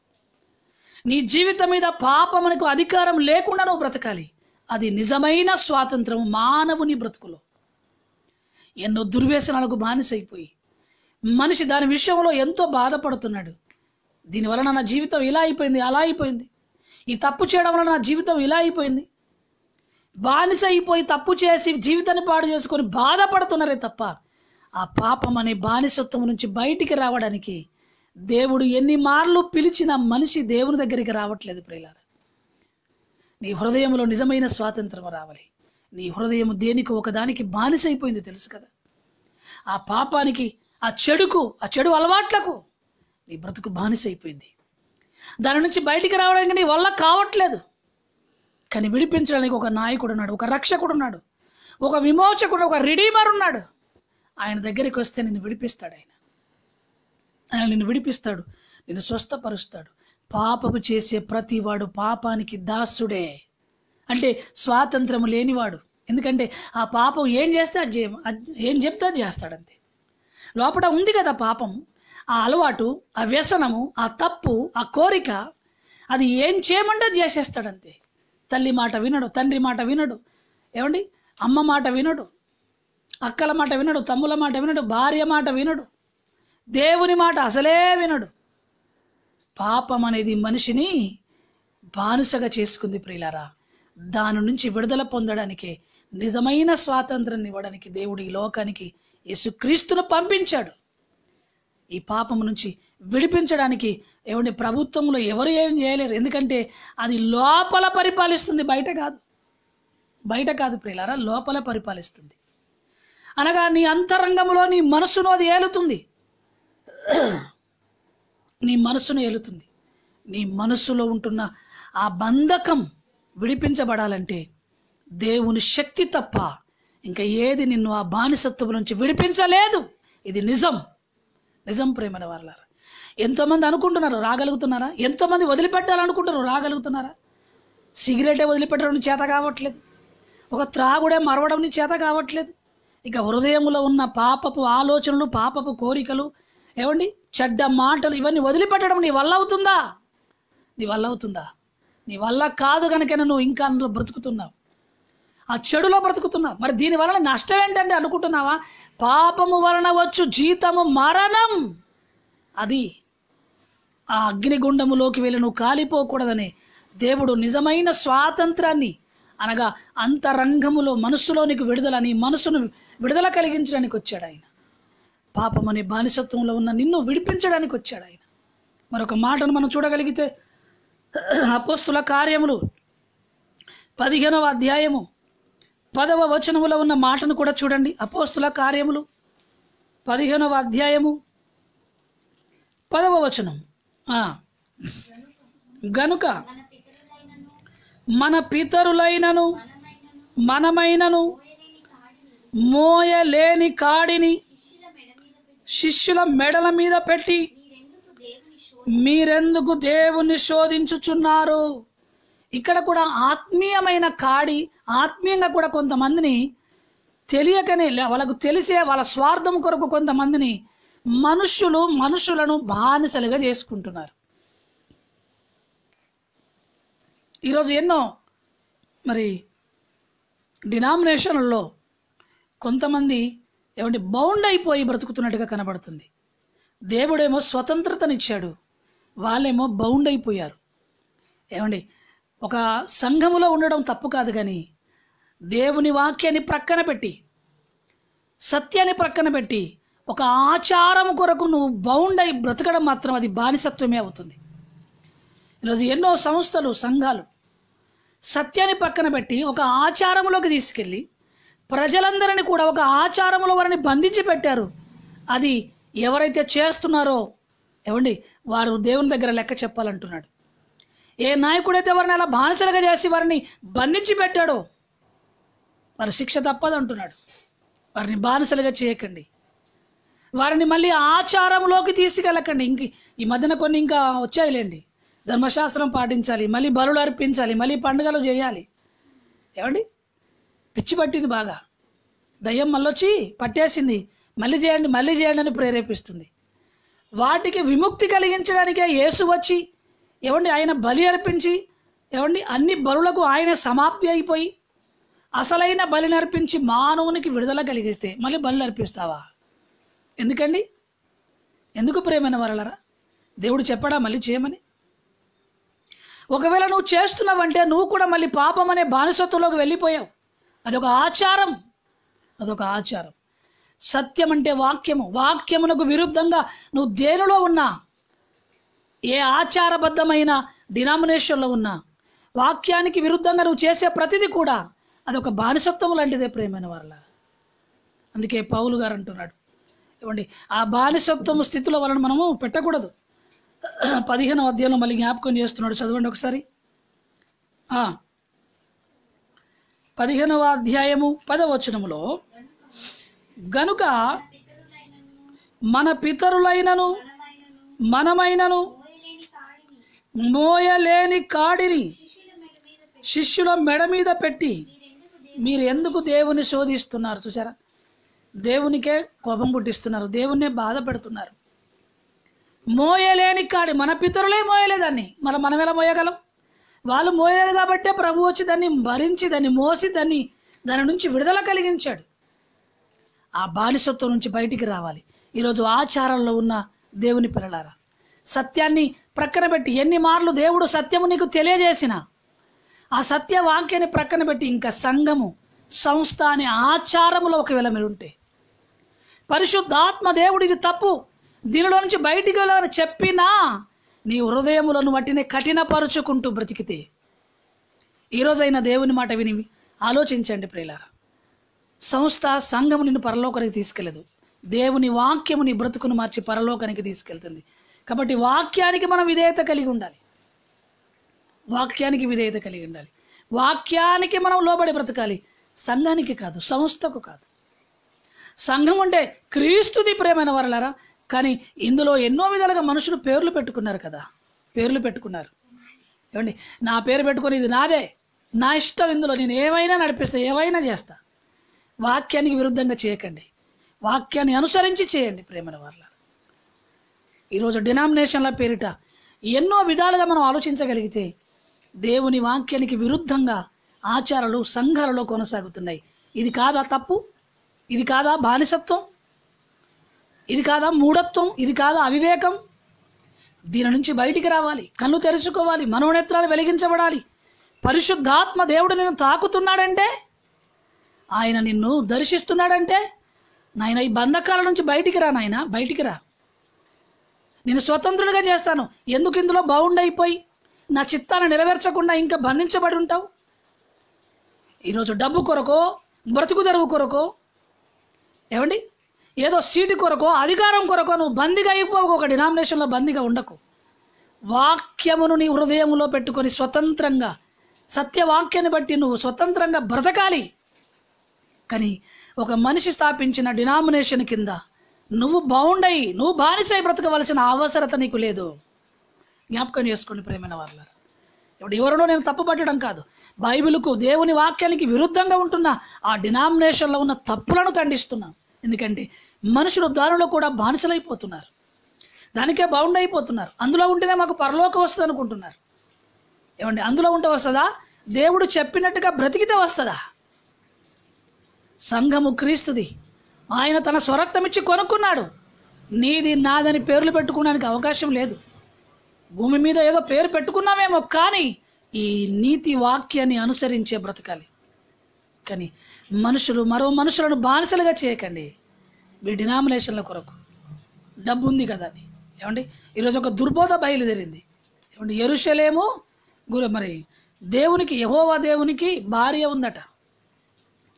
నీ జీవితం మీద పాపమునకు అధికారం లేకుండా నువ్వు బ్రతకాలి అది నిజమైన స్వాతంత్రం మానవుని బ్రతుకులో ఎన్నో దుర్వ్యసనాలకు బానిసైపోయి మనిషి దాని విషయంలో ఎంతో బాధపడుతున్నాడు దీనివలన నా జీవితం ఇలా అయిపోయింది అలా అయిపోయింది ఈ తప్పు చేయడం వలన నా జీవితం ఇలా అయిపోయింది బానిస అయిపోయి తప్పు చేసి జీవితాన్ని పాడు చేసుకొని బాధపడుతున్నారే తప్ప ఆ పాపం అనే బానిసత్వం నుంచి బయటికి రావడానికి దేవుడు ఎన్ని మార్లు పిలిచిన మనిషి దేవుని దగ్గరికి రావట్లేదు ప్రియులారా నీ హృదయంలో నిజమైన స్వాతంత్రం రావాలి నీ హృదయం దేనికి ఒకదానికి బానిస అయిపోయింది తెలుసు కదా ఆ పాపానికి ఆ చెడుకు ఆ చెడు అలవాట్లకు నీ బ్రతుకు బానిస అయిపోయింది దాని నుంచి బయటికి రావడానికి నీ వల్ల కావట్లేదు కానీ విడిపించడానికి ఒక నాయకుడు ఉన్నాడు ఒక రక్షకుడు ఉన్నాడు ఒక విమోచకుడు ఒక రిడీమర్ ఉన్నాడు ఆయన దగ్గరికి వస్తే నిన్ను విడిపిస్తాడు ఆయన ఆయన నిన్ను విడిపిస్తాడు నిన్ను స్వస్థపరుస్తాడు పాపము చేసే ప్రతివాడు పాపానికి దాసుడే అంటే స్వాతంత్రము లేనివాడు ఎందుకంటే ఆ పాపం ఏం చేస్తే అది చేయ అది ఏం చెప్తే అది చేస్తాడంతే లోపల ఉంది కదా పాపం ఆ అలవాటు ఆ వ్యసనము ఆ తప్పు ఆ కోరిక అది ఏం చేయమంటే అది చేసేస్తాడంతే తల్లి మాట వినడు తండ్రి మాట వినడు ఏమండి అమ్మ మాట వినడు అక్కల మాట వినడు తమ్ముల మాట వినడు భార్య మాట వినడు దేవుని మాట అసలే వినడు పాపం అనేది మనిషిని బానిసగా చేసుకుంది ప్రియులారా దాని నుంచి విడుదల పొందడానికి నిజమైన స్వాతంత్రాన్ని ఇవ్వడానికి దేవుడు ఈ లోకానికి యేసుక్రీస్తును పంపించాడు ఈ పాపం నుంచి విడిపించడానికి ఏమండి ప్రభుత్వంలో ఎవరు ఏం చేయలేరు ఎందుకంటే అది లోపల పరిపాలిస్తుంది బయట కాదు బయట కాదు ప్రియులారా లోపల పరిపాలిస్తుంది అనగా నీ అంతరంగంలో నీ మనసును అది ఏలుతుంది నీ మనసును ఏలుతుంది నీ మనస్సులో ఉంటున్న ఆ బంధకం విడిపించబడాలంటే దేవుని శక్తి తప్ప ఇంకా ఏది నిన్ను ఆ బానిసత్వం నుంచి విడిపించలేదు ఇది నిజం నిజం ప్రేమైన వాళ్ళారా ఎంతోమంది అనుకుంటున్నారు రాగలుగుతున్నారా ఎంతోమంది వదిలిపెట్టాలనుకుంటున్నారు రాగలుగుతున్నారా సిగరెటే వదిలిపెట్టడం చేత కావట్లేదు ఒక త్రాగుడే మరవడం నీ చేత కావట్లేదు ఇక హృదయంలో ఉన్న పాపపు ఆలోచనలు పాపపు కోరికలు ఏమండి చెడ్డ మాటలు ఇవన్నీ వదిలిపెట్టడం నీ వల్ల అవుతుందా నీ వల్ల అవుతుందా నీ వల్ల కాదు కనుక నువ్వు ఇంకా అందులో బ్రతుకుతున్నావు ఆ చెడులో బ్రతుకుతున్నావు మరి దీని వలన నష్టం ఏంటంటే అనుకుంటున్నావా పాపము వలన వచ్చు జీతము మరణం అది ఆ అగ్నిగుండములోకి వెళ్ళి నువ్వు కాలిపోకూడదని దేవుడు నిజమైన స్వాతంత్రాన్ని అనగా అంతరంగములో మనస్సులోనికి విడుదలని మనసును విడుదల కలిగించడానికి వచ్చాడు ఆయన పాపం అనే బానిసత్వంలో ఉన్న నిన్ను విడిపించడానికి వచ్చాడు ఆయన మరొక మాటను మనం చూడగలిగితే అపోస్తుల కార్యములు పదిహేనవ అధ్యాయము పదవ వచనములో ఉన్న మాటను కూడా చూడండి అపోస్తుల కార్యములు పదిహేనవ అధ్యాయము పదవ వచనం ఆ. గనుక మన పితరులైనను మనమైనను మోయలేని కాడిని శిష్యుల మెడల మీద పెట్టి మీరెందుకు దేవుణ్ణి శోధించుచున్నారు ఇక్కడ కూడా ఆత్మీయమైన కాడి ఆత్మీయంగా కూడా కొంతమందిని తెలియకనే లే- వాళ్ళకు తెలిసే వాళ్ళ స్వార్థం కొరకు కొంతమందిని మనుష్యులు మనుషులను బానిసలుగా చేసుకుంటున్నారు ఈరోజు ఎన్నో మరి డినామినేషన్లలో కొంతమంది ఏమంటే బౌండ్ అయిపోయి బ్రతుకుతున్నట్టుగా కనబడుతుంది దేవుడేమో స్వతంత్రతనిచ్చాడు వాళ్ళేమో బౌండ్ అయిపోయారు ఏమండి ఒక సంఘములో ఉండడం తప్పు కాదు కానీ దేవుని వాక్యాన్ని ప్రక్కన పెట్టి సత్యాన్ని ప్రక్కన పెట్టి ఒక ఆచారం కొరకు నువ్వు బౌండ్ అయి బ్రతకడం మాత్రం అది బానిసత్వమే అవుతుంది ఈరోజు ఎన్నో సంస్థలు సంఘాలు సత్యాన్ని పక్కన పెట్టి ఒక ఆచారంలోకి తీసుకెళ్ళి ప్రజలందరినీ కూడా ఒక ఆచారంలో వారిని బంధించి పెట్టారు అది ఎవరైతే చేస్తున్నారో ఏమండి వారు దేవుని దగ్గర లెక్క చెప్పాలంటున్నాడు ఏ నాయకుడైతే వారిని అలా బానిసలుగా చేసి వారిని బంధించి పెట్టాడో వారి శిక్ష తప్పదు అంటున్నాడు వారిని బానిసలుగా చేయకండి వారిని మళ్ళీ ఆచారంలోకి తీసుకెళ్ళకండి ఇంక ఈ మధ్యన కొన్ని ఇంకా వచ్చాయిలేండి ధర్మశాస్త్రం పాటించాలి మళ్ళీ బలులు అర్పించాలి మళ్ళీ పండుగలు చేయాలి ఏమండి పిచ్చి పట్టింది బాగా దయ్యం మళ్ళొచ్చి పట్టేసింది మళ్ళీ చేయండి మళ్ళీ చేయండి అని ప్రేరేపిస్తుంది వాటికి విముక్తి కలిగించడానికే యేసు వచ్చి ఏమండి ఆయన బలి అర్పించి ఏమండి అన్ని బలులకు ఆయన సమాప్తి అయిపోయి అసలైన బలిని అర్పించి మానవునికి విడుదల కలిగిస్తే మళ్ళీ బలి అర్పిస్తావా ఎందుకండి ఎందుకు ప్రేమైన వరలరా దేవుడు చెప్పడా మళ్ళీ చేయమని ఒకవేళ నువ్వు చేస్తున్నావంటే నువ్వు కూడా మళ్ళీ పాపం అనే బానిసత్వంలోకి వెళ్ళిపోయావు అదొక ఆచారం అదొక ఆచారం సత్యం అంటే వాక్యము వాక్యమునకు విరుద్ధంగా నువ్వు దేనిలో ఉన్నా ఏ ఆచారబద్ధమైన డినామినేషన్లో ఉన్నా వాక్యానికి విరుద్ధంగా నువ్వు చేసే ప్రతిదీ కూడా అదొక బానిసత్వం లాంటిదే ప్రేమైన వాళ్ళ అందుకే పౌలు గారు అంటున్నాడు ఇవ్వండి ఆ బానిసత్వం స్థితిలో వలన మనము పెట్టకూడదు పదిహేనవ అధ్యాయంలో మళ్ళీ జ్ఞాపకం చేస్తున్నాడు చదవండి ఒకసారి ఆ, పదిహేనవ అధ్యాయము పదవచనములో గనుక మన పితరులైనను మనమైనను మోయలేని కాడిని శిష్యుల మెడ మీద పెట్టి మీరు ఎందుకు దేవుని శోధిస్తున్నారు చూసారా దేవునికే కోపం పుట్టిస్తున్నారు దేవుణ్ణే బాధ పెడుతున్నారు మోయలేని కాడి మన పితరులే మోయలేదాన్ని మరి మనం ఎలా మోయగలం వాళ్ళు మోయలేదు కాబట్టే ప్రభు వచ్చి దాన్ని భరించి దాన్ని మోసి దాన్ని దాని నుంచి విడుదల కలిగించాడు ఆ బానిసత్వం నుంచి బయటికి రావాలి ఈరోజు ఆచారంలో ఉన్న దేవుని పిల్లలారా సత్యాన్ని ప్రక్కన పెట్టి ఎన్ని మార్లు దేవుడు సత్యము నీకు తెలియజేసిన ఆ సత్య వాక్యాన్ని ప్రక్కన పెట్టి ఇంకా సంఘము సంస్థ అనే ఆచారములో ఒకవేళ మీరు ఉంటే పరిశుద్ధాత్మ దేవుడు ఇది తప్పు దీనిలో నుంచి బయటికి వెళ్ళాలని చెప్పినా నీ హృదయములను వాటిని కఠినపరుచుకుంటూ బ్రతికితే ఈరోజైనా దేవుని మాట విని ఆలోచించండి ప్రియులారా సంస్థ సంఘము నిన్ను పరలోకానికి తీసుకెళ్ళదు దేవుని వాక్యము నీ బ్రతుకును మార్చి పరలోకానికి తీసుకెళ్తుంది కాబట్టి వాక్యానికి మనం విధేయత కలిగి ఉండాలి వాక్యానికి విధేయత కలిగి ఉండాలి వాక్యానికి మనం లోబడి బ్రతకాలి సంఘానికి కాదు సంస్థకు కాదు సంఘం అంటే క్రీస్తుది ప్రేమైన వరలారా కానీ ఇందులో ఎన్నో విధాలుగా మనుషులు పేర్లు పెట్టుకున్నారు కదా పేర్లు పెట్టుకున్నారు ఏమండి నా పేరు పెట్టుకొని ఇది నాదే నా ఇష్టం ఇందులో నేను ఏమైనా నడిపిస్తా ఏమైనా చేస్తా వాక్యానికి విరుద్ధంగా చేయకండి వాక్యాన్ని అనుసరించి చేయండి ప్రేమైన వాళ్ళ ఈరోజు డినామినేషన్ల పేరిట ఎన్నో విధాలుగా మనం ఆలోచించగలిగితే దేవుని వాక్యానికి విరుద్ధంగా ఆచారాలు సంఘాలలో కొనసాగుతున్నాయి ఇది కాదా తప్పు ఇది కాదా బానిసత్వం ఇది కాదా మూఢత్వం ఇది కాదా అవివేకం దీని నుంచి బయటికి రావాలి కళ్ళు తెరుచుకోవాలి మనోనేత్రాలు వెలిగించబడాలి పరిశుద్ధాత్మ దేవుడు నిన్ను తాకుతున్నాడంటే ఆయన నిన్ను దర్శిస్తున్నాడంటే నాయన ఈ బంధకాల నుంచి బయటికి రా నాయన బయటికి రా నేను స్వతంత్రుడిగా చేస్తాను ఎందుకు ఇందులో బౌండ్ అయిపోయి నా చిత్తాన్ని నెరవేర్చకుండా ఇంకా బంధించబడి ఉంటావు ఈరోజు డబ్బు కొరకో బ్రతుకు తెరువు కొరకో ఏమండి ఏదో సీటు కొరకో అధికారం కొరకో నువ్వు బందీగా అయిపోవు ఒక డినామినేషన్లో బందీగా ఉండకు వాక్యమును నీ హృదయంలో పెట్టుకొని స్వతంత్రంగా సత్యవాక్యాన్ని బట్టి నువ్వు స్వతంత్రంగా బ్రతకాలి కానీ ఒక మనిషి స్థాపించిన డినామినేషన్ కింద నువ్వు బౌండ్ అయి నువ్వు బానిసై బ్రతకవలసిన అవసరత నీకు లేదు జ్ఞాపకం చేసుకోండి ప్రేమైన వాళ్ళ ఇప్పుడు ఎవరినో నేను తప్పుపట్టడం కాదు బైబిల్కు దేవుని వాక్యానికి విరుద్ధంగా ఉంటున్న ఆ డినామినేషన్లో ఉన్న తప్పులను ఖండిస్తున్నా ఎందుకంటే మనుషులు దానిలో కూడా బానిసలైపోతున్నారు దానికే బౌండ్ అయిపోతున్నారు అందులో ఉంటేనే మాకు పరలోకం వస్తుంది అనుకుంటున్నారు ఏమండి అందులో ఉంటే వస్తుందా దేవుడు చెప్పినట్టుగా బ్రతికితే వస్తుందా సంఘము క్రీస్తుది ఆయన తన స్వరక్తం ఇచ్చి కొనుక్కున్నాడు నీది నాదని పేర్లు పెట్టుకోవడానికి అవకాశం లేదు భూమి మీద ఏదో పేరు పెట్టుకున్నామేమో కానీ ఈ నీతి వాక్యాన్ని అనుసరించే బ్రతకాలి కానీ మనుషులు మరో మనుషులను బానిసలుగా చేయకండి మీ డినామినేషన్ల కొరకు డబ్బు ఉంది కదా అని ఏమండి ఈరోజు ఒక దుర్బోధ బయలుదేరింది ఏమండి ఎరుషలేము గురు మరి దేవునికి యహోవా దేవునికి భార్య ఉందట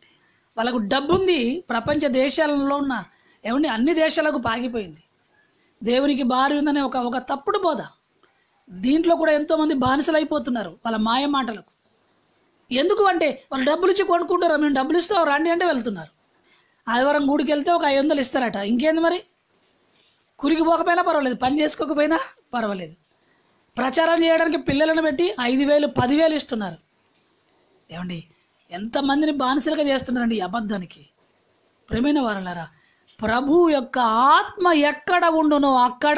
వాళ్ళకు డబ్బు ఉంది ప్రపంచ దేశాలలో ఉన్న ఏమండి అన్ని దేశాలకు పాగిపోయింది దేవునికి భార్య ఉందనే ఒక ఒక తప్పుడు బోధ దీంట్లో కూడా ఎంతోమంది బానిసలు అయిపోతున్నారు వాళ్ళ మాయ మాటలకు ఎందుకు అంటే వాళ్ళు డబ్బులు ఇచ్చి కొనుక్కుంటారు మేము డబ్బులు ఇస్తాం రండి అంటే వెళ్తున్నారు ఆదివారం గుడికి వెళ్తే ఒక ఐదు వందలు ఇస్తారట ఇంకేంది మరి కురికి పోకపోయినా పర్వాలేదు పని చేసుకోకపోయినా పర్వాలేదు ప్రచారం చేయడానికి పిల్లలను పెట్టి ఐదు వేలు పదివేలు ఇస్తున్నారు ఏమండి ఎంతమందిని బానిసలుగా చేస్తున్నారండి ఈ అబద్ధానికి ప్రేమైన వారలారా ప్రభు యొక్క ఆత్మ ఎక్కడ ఉండునో అక్కడ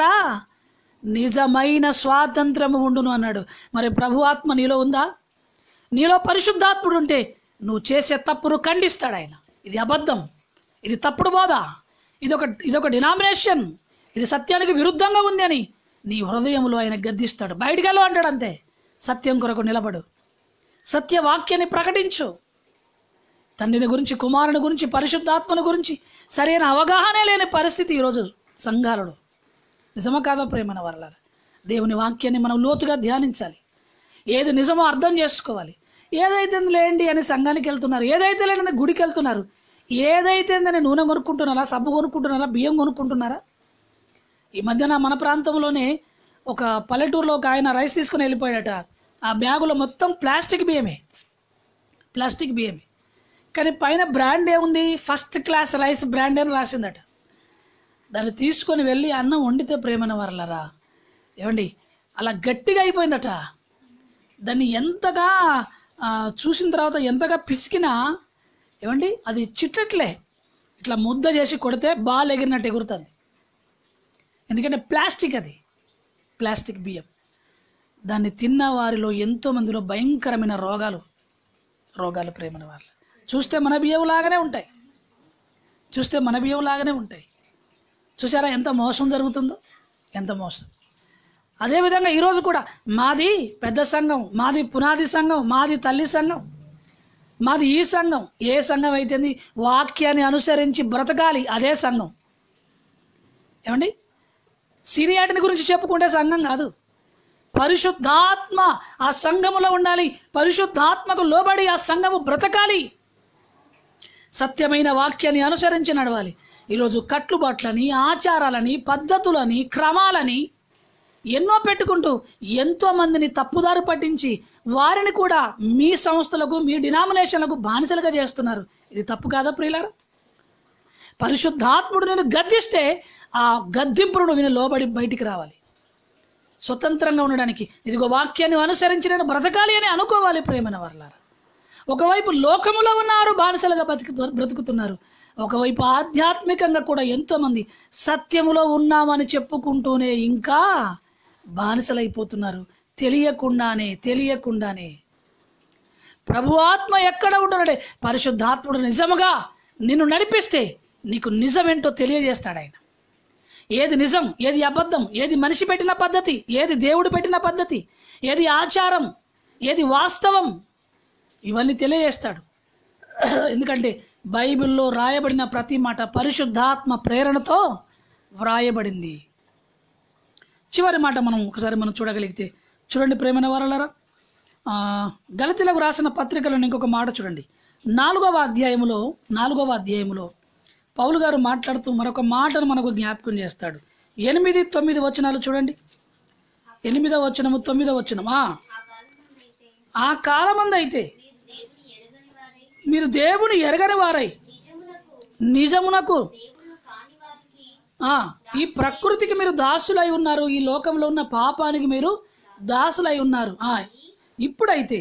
నిజమైన స్వాతంత్రము ఉండును అన్నాడు మరి ప్రభు ఆత్మ నీలో ఉందా నీలో పరిశుద్ధాత్ముడు ఉంటే నువ్వు చేసే తప్పును ఖండిస్తాడు ఆయన ఇది అబద్ధం ఇది తప్పుడు బోధ ఇదొక ఇదొక డినామినేషన్ ఇది సత్యానికి విరుద్ధంగా ఉంది అని నీ హృదయంలో ఆయన గద్దిస్తాడు బయటికి వెళ్ళు అంటాడు అంతే సత్యం కొరకు నిలబడు సత్యవాక్యాన్ని ప్రకటించు తండ్రిని గురించి కుమారుని గురించి పరిశుద్ధాత్మను గురించి సరైన అవగాహనే లేని పరిస్థితి ఈరోజు సంఘాలలో నిజమా కాదా ప్రేమన వరల దేవుని వాక్యాన్ని మనం లోతుగా ధ్యానించాలి ఏది నిజమో అర్థం చేసుకోవాలి ఏదైతే లేండి అని సంఘానికి వెళ్తున్నారు ఏదైతే లేని గుడికి వెళ్తున్నారు ఏదైతే నూనె కొనుక్కుంటున్నారా సబ్బు కొనుక్కుంటున్నారా బియ్యం కొనుక్కుంటున్నారా ఈ మధ్యన మన ప్రాంతంలోనే ఒక పల్లెటూరులో ఒక ఆయన రైస్ తీసుకుని వెళ్ళిపోయాడట ఆ బ్యాగులో మొత్తం ప్లాస్టిక్ బియ్యమే ప్లాస్టిక్ బియ్యమే కానీ పైన బ్రాండ్ ఏముంది ఫస్ట్ క్లాస్ రైస్ బ్రాండ్ అని రాసిందట దాన్ని తీసుకొని వెళ్ళి అన్నం వండితే ప్రేమన వరలరా ఏమండి అలా గట్టిగా అయిపోయిందట దాన్ని ఎంతగా ఆ, చూసిన తర్వాత ఎంతగా పిసికినా ఏమండి అది చిట్టట్లే ఇట్లా ముద్ద చేసి కొడితే బాల్ ఎగిరినట్టు ఎగురుతుంది ఎందుకంటే ప్లాస్టిక్ అది ప్లాస్టిక్ బియ్యం దాన్ని తిన్న వారిలో ఎంతో మందిలో భయంకరమైన రోగాలు రోగాలు ప్రేమన వాళ్ళు చూస్తే మన బియ్యం లాగానే ఉంటాయి చూస్తే మన బియ్యం లాగానే ఉంటాయి చూసారా ఎంత మోసం జరుగుతుందో ఎంత మోసం అదేవిధంగా ఈరోజు కూడా మాది పెద్ద సంఘం మాది పునాది సంఘం మాది తల్లి సంఘం మాది ఈ సంఘం ఏ సంఘం అయితేంది వాక్యాన్ని అనుసరించి బ్రతకాలి అదే సంఘం ఏమండి సీనియాటిని గురించి చెప్పుకుంటే సంఘం కాదు పరిశుద్ధాత్మ ఆ సంఘములో ఉండాలి పరిశుద్ధాత్మకు లోబడి ఆ సంఘము బ్రతకాలి సత్యమైన వాక్యాన్ని అనుసరించి నడవాలి ఈరోజు కట్టుబాట్లని ఆచారాలని పద్ధతులని క్రమాలని ఎన్నో పెట్టుకుంటూ ఎంతో మందిని తప్పుదారి పట్టించి వారిని కూడా మీ సంస్థలకు మీ డినామినేషన్లకు బానిసలుగా చేస్తున్నారు ఇది తప్పు కాదా ప్రియులారా పరిశుద్ధాత్ముడు నేను గద్దిస్తే ఆ గద్దింపును విని లోబడి బయటికి రావాలి స్వతంత్రంగా ఉండడానికి ఇదిగో వాక్యాన్ని అనుసరించి నేను బ్రతకాలి అని అనుకోవాలి ప్రేమైన వర్లారా ఒకవైపు లోకములో ఉన్నారు బానిసలుగా బతికి బ్రతుకుతున్నారు ఒకవైపు ఆధ్యాత్మికంగా కూడా ఎంతోమంది సత్యములో ఉన్నామని చెప్పుకుంటూనే ఇంకా బానిసలైపోతున్నారు తెలియకుండానే తెలియకుండానే ప్రభు ఆత్మ ఎక్కడ ఉంటున్నాడే పరిశుద్ధాత్ముడు నిజముగా నిన్ను నడిపిస్తే నీకు నిజమేంటో తెలియజేస్తాడు ఆయన ఏది నిజం ఏది అబద్ధం ఏది మనిషి పెట్టిన పద్ధతి ఏది దేవుడు పెట్టిన పద్ధతి ఏది ఆచారం ఏది వాస్తవం ఇవన్నీ తెలియజేస్తాడు ఎందుకంటే బైబిల్లో రాయబడిన ప్రతి మాట పరిశుద్ధాత్మ ప్రేరణతో వ్రాయబడింది చివరి మాట మనం ఒకసారి మనం చూడగలిగితే చూడండి ప్రేమైన వారలరా గలతీలకు రాసిన పత్రికలను ఇంకొక మాట చూడండి నాలుగవ అధ్యాయములో నాలుగవ అధ్యాయములో పౌలు గారు మాట్లాడుతూ మరొక మాటను మనకు జ్ఞాపకం చేస్తాడు ఎనిమిది తొమ్మిది వచనాలు చూడండి ఎనిమిదవ వచనము తొమ్మిదవ వచనమా ఆ కాలమందు అయితే మీరు దేవుని ఎరగని వారై నిజమునకు ఆ ఈ ప్రకృతికి మీరు దాసులై ఉన్నారు ఈ లోకంలో ఉన్న పాపానికి మీరు దాసులై ఉన్నారు ఆ ఇప్పుడైతే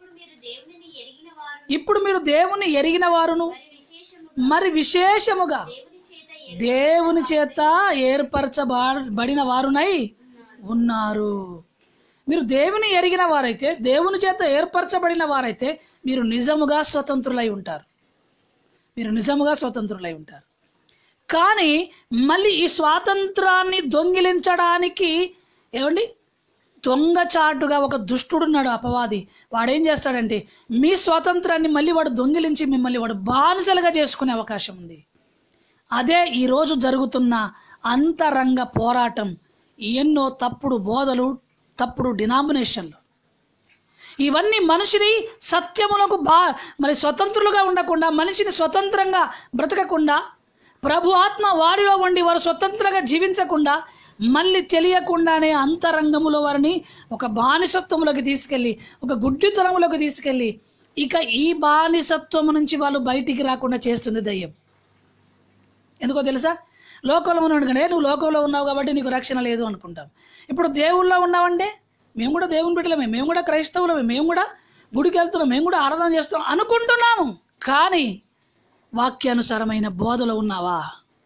ఇప్పుడు మీరు దేవుని ఎరిగిన వారును మరి విశేషముగా దేవుని చేత ఏర్పరచబడిన వారునై ఉన్నారు మీరు దేవుని ఎరిగిన వారైతే దేవుని చేత ఏర్పరచబడిన వారైతే మీరు నిజముగా స్వతంత్రులై ఉంటారు మీరు నిజముగా స్వతంత్రులై ఉంటారు కానీ మళ్ళీ ఈ స్వాతంత్రాన్ని దొంగిలించడానికి ఏమండి దొంగచాటుగా ఒక దుష్టుడున్నాడు అపవాది వాడేం చేస్తాడంటే మీ స్వాతంత్రాన్ని మళ్ళీ వాడు దొంగిలించి మిమ్మల్ని వాడు బానిసలుగా చేసుకునే అవకాశం ఉంది అదే ఈరోజు జరుగుతున్న అంతరంగ పోరాటం ఎన్నో తప్పుడు బోధలు తప్పుడు డినామినేషన్లు ఇవన్నీ మనిషిని సత్యములకు బా మరి స్వతంత్రులుగా ఉండకుండా మనిషిని స్వతంత్రంగా బ్రతకకుండా ప్రభు ఆత్మ వారిలో ఉండి వారు స్వతంత్రంగా జీవించకుండా మళ్ళీ తెలియకుండానే అంతరంగములో వారిని ఒక బానిసత్వంలోకి తీసుకెళ్ళి ఒక గుడ్డితనంలోకి తీసుకెళ్ళి ఇక ఈ బానిసత్వం నుంచి వాళ్ళు బయటికి రాకుండా చేస్తుంది దయ్యం ఎందుకో తెలుసా లోకంలో ఉన్నాడు కానీ నువ్వు లోకంలో ఉన్నావు కాబట్టి నీకు రక్షణ లేదు అనుకుంటాం ఇప్పుడు దేవుళ్ళో ఉన్నావంటే మేము కూడా దేవుని బిడ్డలమే మేము కూడా క్రైస్తవులమే మేము కూడా గుడికి వెళ్తున్నాం మేము కూడా ఆరాధన చేస్తున్నాం అనుకుంటున్నాము కానీ వాక్యానుసారమైన బోధలో ఉన్నావా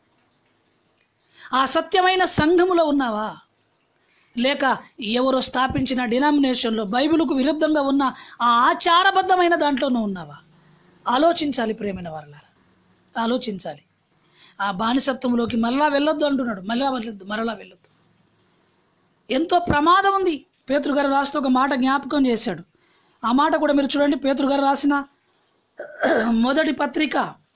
ఆ సత్యమైన సంఘములో ఉన్నావా లేక ఎవరో స్థాపించిన డినామినేషన్లో బైబిల్కు విరుద్ధంగా ఉన్న ఆ ఆచారబద్ధమైన దాంట్లోనూ ఉన్నావా ఆలోచించాలి ప్రేమైన వారలారా ఆలోచించాలి ఆ బానిసత్వంలోకి మరలా వెళ్ళొద్దు అంటున్నాడు మరలా వెళ్ళొద్దు మరలా వెళ్ళొద్దు ఎంతో ప్రమాదం ఉంది పేతురు గారు రాస్తూ ఒక మాట జ్ఞాపకం చేశాడు ఆ మాట కూడా మీరు చూడండి పేతురు గారు రాసిన మొదటి పత్రిక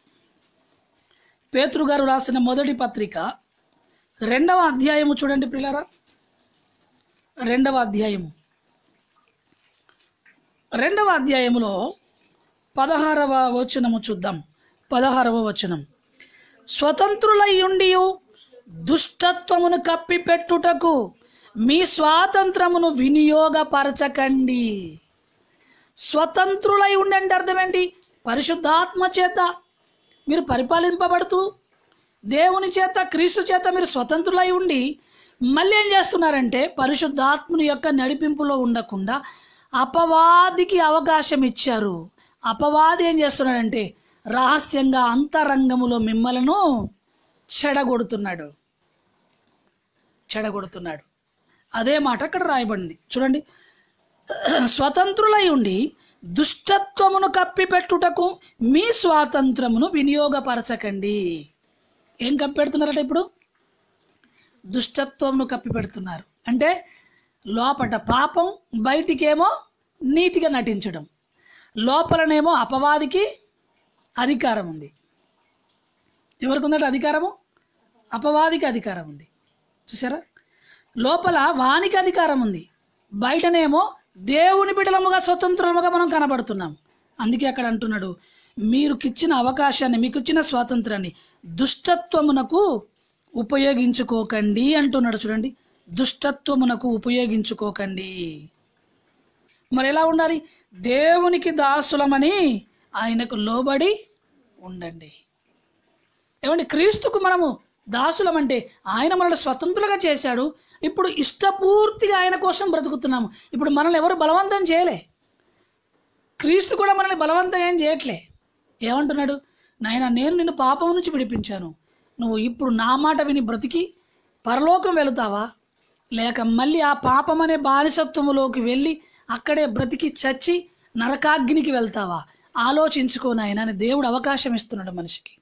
పేతురు గారు రాసిన మొదటి పత్రిక రెండవ అధ్యాయము చూడండి పిల్లరా రెండవ అధ్యాయము రెండవ అధ్యాయములో పదహారవ వచనము చూద్దాం పదహారవ వచనం స్వతంత్రులై ఉండి దుష్టత్వమును కప్పిపెట్టుటకు మీ స్వాతంత్రమును వినియోగపరచకండి స్వతంత్రులై ఉండండి అర్థం ఏంటి పరిశుద్ధాత్మ చేత మీరు పరిపాలింపబడుతూ దేవుని చేత క్రీస్తు చేత మీరు స్వతంత్రులై ఉండి మళ్ళీ ఏం చేస్తున్నారంటే పరిశుద్ధాత్ముని యొక్క నడిపింపులో ఉండకుండా అపవాదికి అవకాశం ఇచ్చారు అపవాది ఏం చేస్తున్నాడంటే రహస్యంగా అంతరంగములో మిమ్మలను చెడగొడుతున్నాడు చెడగొడుతున్నాడు అదే మాట అక్కడ రాయబడింది చూడండి స్వతంత్రులై ఉండి దుష్టత్వమును కప్పిపెట్టుటకు మీ స్వాతంత్రమును వినియోగపరచకండి ఏం కప్పిపెడుతున్నారట ఇప్పుడు దుష్టత్వమును కప్పిపెడుతున్నారు అంటే లోపట పాపం బయటికేమో నీతిగా నటించడం లోపలనేమో అపవాదికి అధికారం ఉంది ఎవరికి ఉందట అధికారము అపవాదికి అధికారం ఉంది చూసారా లోపల వానికి అధికారం ఉంది బయటనేమో దేవుని బిడలముగా స్వతంత్రముగా మనం కనబడుతున్నాం అందుకే అక్కడ అంటున్నాడు మీరుకిచ్చిన అవకాశాన్ని మీకు ఇచ్చిన స్వాతంత్రాన్ని దుష్టత్వమునకు ఉపయోగించుకోకండి అంటున్నాడు చూడండి దుష్టత్వమునకు ఉపయోగించుకోకండి మరి ఎలా ఉండాలి దేవునికి దాసులమని ఆయనకు లోబడి ఉండండి ఏమండి క్రీస్తుకు మనము దాసులమంటే ఆయన మనల్ని స్వతంత్రులుగా చేశాడు ఇప్పుడు ఇష్టపూర్తిగా ఆయన కోసం బ్రతుకుతున్నాము ఇప్పుడు మనల్ని ఎవరు బలవంతం చేయలే క్రీస్తు కూడా మనల్ని బలవంతం ఏం చేయట్లే ఏమంటున్నాడు నాయన నేను నిన్ను పాపం నుంచి విడిపించాను నువ్వు ఇప్పుడు నా మాట విని బ్రతికి పరలోకం వెళుతావా లేక మళ్ళీ ఆ పాపం అనే బానిసత్వములోకి వెళ్ళి అక్కడే బ్రతికి చచ్చి నరకాగ్నికి వెళ్తావా ఆలోచించుకో నాయన అని దేవుడు అవకాశం ఇస్తున్నాడు మనిషికి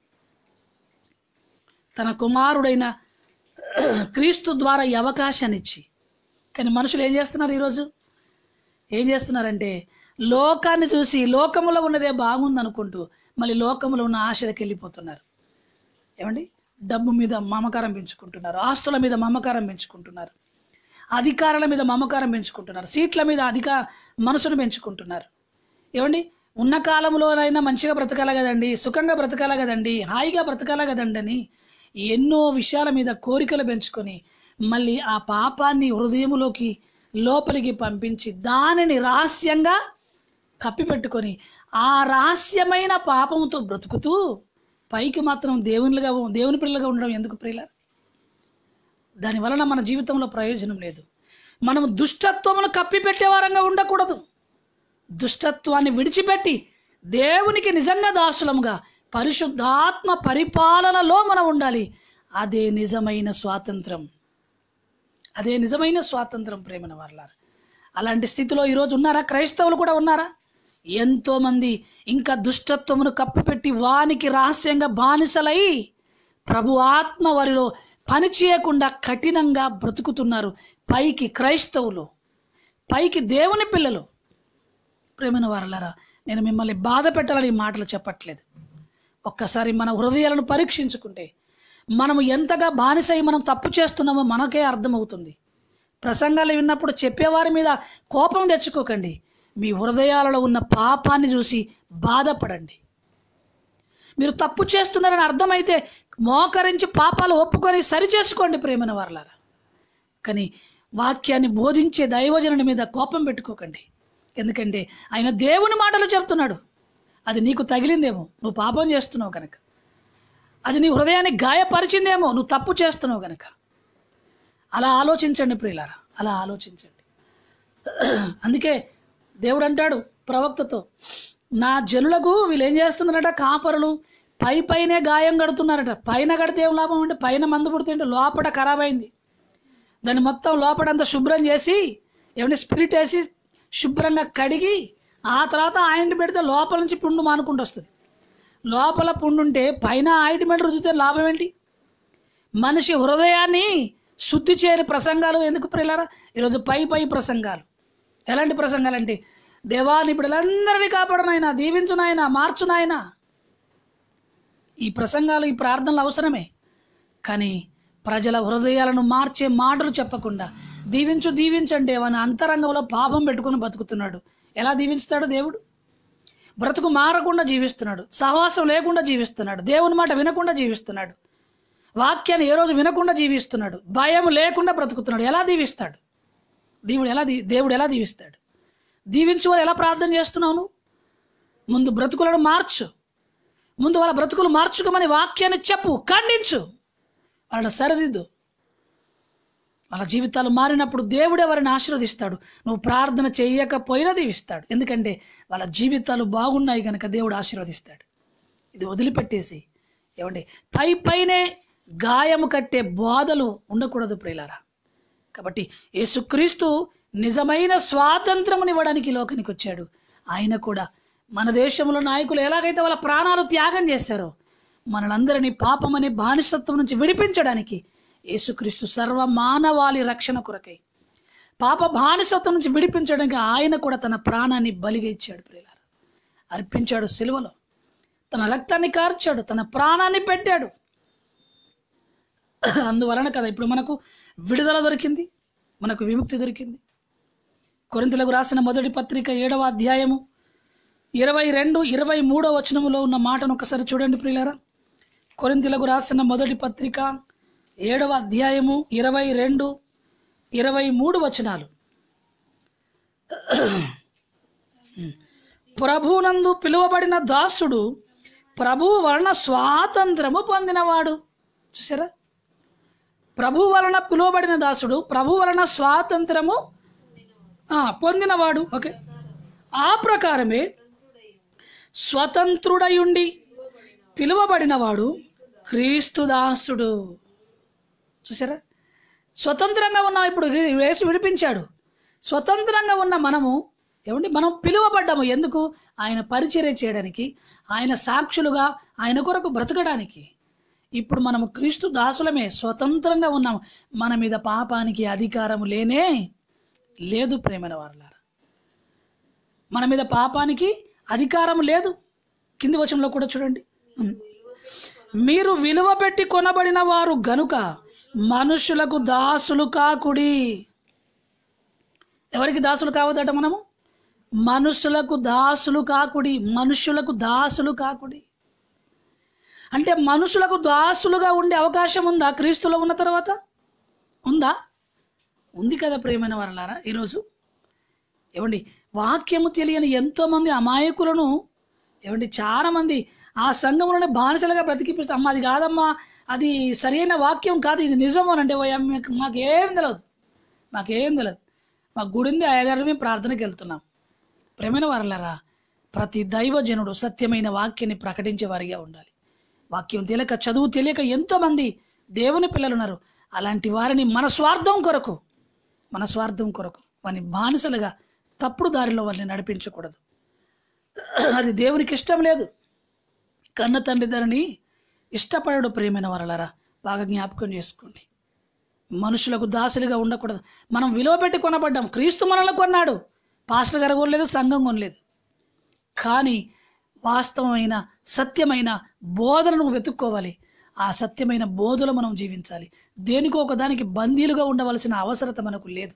తన కుమారుడైన క్రీస్తు ద్వారా ఈ అవకాశాన్ని ఇచ్చి కానీ మనుషులు ఏం చేస్తున్నారు ఈరోజు ఏం చేస్తున్నారంటే లోకాన్ని చూసి లోకములో ఉన్నదే బాగుంది అనుకుంటూ మళ్ళీ లోకములో ఉన్న ఆశలకు వెళ్ళిపోతున్నారు ఏమండి డబ్బు మీద మమకారం పెంచుకుంటున్నారు ఆస్తుల మీద మమకారం పెంచుకుంటున్నారు అధికారాల మీద మమకారం పెంచుకుంటున్నారు సీట్ల మీద అధిక మనసును పెంచుకుంటున్నారు ఏమండి ఉన్న కాలంలోనైనా మంచిగా బ్రతకాల కదండి సుఖంగా బ్రతకాల కదండి హాయిగా బ్రతకాల కదండి అని ఎన్నో విషయాల మీద కోరికలు పెంచుకొని మళ్ళీ ఆ పాపాన్ని హృదయములోకి లోపలికి పంపించి దానిని రహస్యంగా కప్పిపెట్టుకొని ఆ రహస్యమైన పాపముతో బ్రతుకుతూ పైకి మాత్రం దేవునిలుగా దేవుని పిల్లలుగా ఉండడం ఎందుకు ప్రియుల దాని వలన మన జీవితంలో ప్రయోజనం లేదు మనం దుష్టత్వమును కప్పిపెట్టే వారంగా ఉండకూడదు దుష్టత్వాన్ని విడిచిపెట్టి దేవునికి నిజంగా దాసులముగా పరిశుద్ధాత్మ పరిపాలనలో మనం ఉండాలి అదే నిజమైన స్వాతంత్రం అదే నిజమైన స్వాతంత్రం ప్రేమన వాళ్ళారు అలాంటి స్థితిలో ఈరోజు ఉన్నారా క్రైస్తవులు కూడా ఉన్నారా ఎంతో మంది ఇంకా దుష్టత్వమును కప్పిపెట్టి వానికి రహస్యంగా బానిసలై ప్రభు ఆత్మ వారిలో పని చేయకుండా కఠినంగా బ్రతుకుతున్నారు పైకి క్రైస్తవులు పైకి దేవుని పిల్లలు ప్రేమైన వారలారా నేను మిమ్మల్ని బాధ పెట్టాలని ఈ మాటలు చెప్పట్లేదు ఒక్కసారి మన హృదయాలను పరీక్షించుకుంటే మనము ఎంతగా బానిసై మనం తప్పు చేస్తున్నామో మనకే అర్థమవుతుంది ప్రసంగాలు విన్నప్పుడు చెప్పేవారి మీద కోపం తెచ్చుకోకండి మీ హృదయాలలో ఉన్న పాపాన్ని చూసి బాధపడండి మీరు తప్పు చేస్తున్నారని అర్థమైతే మోకరించి పాపాలు ఒప్పుకొని సరి చేసుకోండి ప్రేమైన వారలారా కానీ వాక్యాన్ని బోధించే దైవజనుని మీద కోపం పెట్టుకోకండి ఎందుకంటే ఆయన దేవుని మాటలు చెప్తున్నాడు అది నీకు తగిలిందేమో నువ్వు పాపం చేస్తున్నావు కనుక అది నీ హృదయాన్ని గాయపరిచిందేమో నువ్వు తప్పు చేస్తున్నావు కనుక అలా ఆలోచించండి ప్రియులారా అలా ఆలోచించండి అందుకే దేవుడు అంటాడు ప్రవక్తతో నా జనులకు వీళ్ళు ఏం చేస్తున్నారట కాపరులు పై పైనే గాయం కడుతున్నారట పైన కడితే ఏం లాభం అంటే పైన మందు పుడితే ఏంటి? లోపల ఖరాబ్ అయింది దాన్ని మొత్తం లోపడంతా శుభ్రం చేసి ఏమైనా స్పిరిట్ వేసి శుభ్రంగా కడిగి ఆ తర్వాత ఆయింట్ పెడితే లోపల నుంచి పుండు మానుకుంటూ వస్తుంది లోపల పుండు ఉంటే పైన ఆయింట్మెంట్ రుచితే లాభం ఏంటి మనిషి హృదయాన్ని శుద్ధి చేయని ప్రసంగాలు ఎందుకు ప్రియులారా ఈరోజు పై పై ప్రసంగాలు ఎలాంటి ప్రసంగాలు అంటే దేవాని బిడ్డలందరినీ కాపాడనాయన దీవించునాయన మార్చునాయన ఈ ప్రసంగాలు ఈ ప్రార్థనలు అవసరమే కానీ ప్రజల హృదయాలను మార్చే మాటలు చెప్పకుండా దీవించు దీవించండి అని అంతరంగంలో పాపం పెట్టుకుని బతుకుతున్నాడు ఎలా దీవిస్తాడు దేవుడు బ్రతుకు మారకుండా జీవిస్తున్నాడు సహవాసం లేకుండా జీవిస్తున్నాడు దేవుని మాట వినకుండా జీవిస్తున్నాడు వాక్యాన్ని ఏ రోజు వినకుండా జీవిస్తున్నాడు భయం లేకుండా బ్రతుకుతున్నాడు ఎలా దీవిస్తాడు దేవుడు ఎలా దీ దేవుడు ఎలా దీవిస్తాడు దీవించు అని ఎలా ప్రార్థన చేస్తున్నావు నువ్వు? ముందు బ్రతుకులను మార్చు ముందు వాళ్ళ బ్రతుకులు మార్చుకోమని వాక్యాన్ని చెప్పు ఖండించు వాళ్ళని సరిదిద్దు వాళ్ళ జీవితాలు మారినప్పుడు దేవుడే వారిని ఆశీర్వదిస్తాడు నువ్వు ప్రార్థన చేయకపోయినా దీవిస్తాడు ఎందుకంటే వాళ్ళ జీవితాలు బాగున్నాయి కనుక దేవుడు ఆశీర్వదిస్తాడు ఇది వదిలిపెట్టేసి ఏమండి పై పైనే గాయము కట్టే బాధలు ఉండకూడదు ప్రియులారా కాబట్టి యేసుక్రీస్తు నిజమైన స్వాతంత్రముని ఇవ్వడానికి ఈ లోకానికి వచ్చాడు ఆయన కూడా మన దేశంలో నాయకులు ఎలాగైతే వాళ్ళ ప్రాణాలు త్యాగం చేశారో మనలందరినీ పాపం అనే బానిసత్వం నుంచి విడిపించడానికి యేసుక్రీస్తు సర్వ మానవాళి రక్షణ కొరకై పాప బానిసత్వం నుంచి విడిపించడానికి ఆయన కూడా తన ప్రాణాన్ని బలిగా ఇచ్చాడు ప్రియులారా అర్పించాడు సిలువలో తన రక్తాన్ని కార్చాడు తన ప్రాణాన్ని పెట్టాడు అందువలన కదా ఇప్పుడు మనకు విడుదల దొరికింది మనకు విముక్తి దొరికింది కొరింతలకు రాసిన మొదటి పత్రిక ఏడవ అధ్యాయము ఇరవై రెండు ఇరవై మూడో వచనములో ఉన్న మాటను ఒకసారి చూడండి ప్రియులారా కొరింతలకు రాసిన మొదటి పత్రిక ఏడవ అధ్యాయము ఇరవై రెండు ఇరవై మూడు వచనాలు ప్రభునందు పిలువబడిన దాసుడు ప్రభు వలన స్వాతంత్రము పొందినవాడు చూసారా ప్రభు వలన పిలువబడిన దాసుడు ప్రభు వలన స్వాతంత్రము ఆ, పొందినవాడు ఓకే ఆ ప్రకారమే స్వతంత్రుడయుండి పిలువబడినవాడు క్రీస్తు దాసుడు చూసారా స్వతంత్రంగా ఉన్న ఇప్పుడు వేసి విడిపించాడు స్వతంత్రంగా ఉన్న మనము ఏమండి మనం పిలువబడ్డాము ఎందుకు ఆయన పరిచర్య చేయడానికి ఆయన సాక్షులుగా ఆయన కొరకు బ్రతకడానికి ఇప్పుడు మనము క్రీస్తు దాసులమే స్వతంత్రంగా ఉన్నాము మన మీద పాపానికి అధికారం లేనే లేదు ప్రేమైన వారులారా మన మీద పాపానికి అధికారం లేదు కింది వచనంలో కూడా చూడండి మీరు విలువ పెట్టి కొనబడిన వారు గనుక మనుషులకు దాసులు కాకుడి ఎవరికి దాసులు కావద్దట మనము మనుషులకు దాసులు కాకుడి మనుషులకు దాసులు కాకుడి అంటే మనుషులకు దాసులుగా ఉండే అవకాశం ఉందా క్రీస్తులో ఉన్న తర్వాత ఉందా ఉంది కదా ప్రేమైన వారలారా ఈరోజు ఏమండి వాక్యము తెలియని ఎంతోమంది అమాయకులను ఏమండి చాలా మంది ఆ సంఘంలోనే బానిసలుగా బ్రతికిపిస్తే అమ్మ అది కాదమ్మా అది సరైన వాక్యం కాదు ఇది నిజం అని అంటే "ఓయ్ అమ్మ, మాకేం తెలియదు మాకేం తెలియదు మా గుడింది అయ్యగారు మేము ప్రార్థనకి వెళ్తున్నాం ప్రేమైన వారలారా ప్రతి దైవజనుడు సత్యమైన వాక్యాన్ని ప్రకటించే వారిగా ఉండాలి వాక్యం తెలియక చదువు తెలియక ఎంతోమంది దేవుని పిల్లలు ఉన్నారు అలాంటి వారిని మన స్వార్థం కొరకు మన స్వార్థం కొరకు వారిని బానిసలుగా తప్పుడు దారిలో వారిని నడిపించకూడదు అది దేవునికి ఇష్టం లేదు కన్న తండ్రి దానిని ఇష్టపడడు ప్రేమైన వారలారా బాగా జ్ఞాపకం చేసుకోండి మనుషులకు దాసులుగా ఉండకూడదు మనం విలువ పెట్టి కొనబడ్డాం క్రీస్తు మనల్ని కొన్నాడు పాస్టర్ గారు కొనలేదు సంఘం కొనలేదు కానీ వాస్తవమైన సత్యమైన బోధనను వెతుక్కోవాలి ఆ సత్యమైన బోధలో మనం జీవించాలి దేనికో ఒకదానికి బందీలుగా ఉండవలసిన అవసరత మనకు లేదు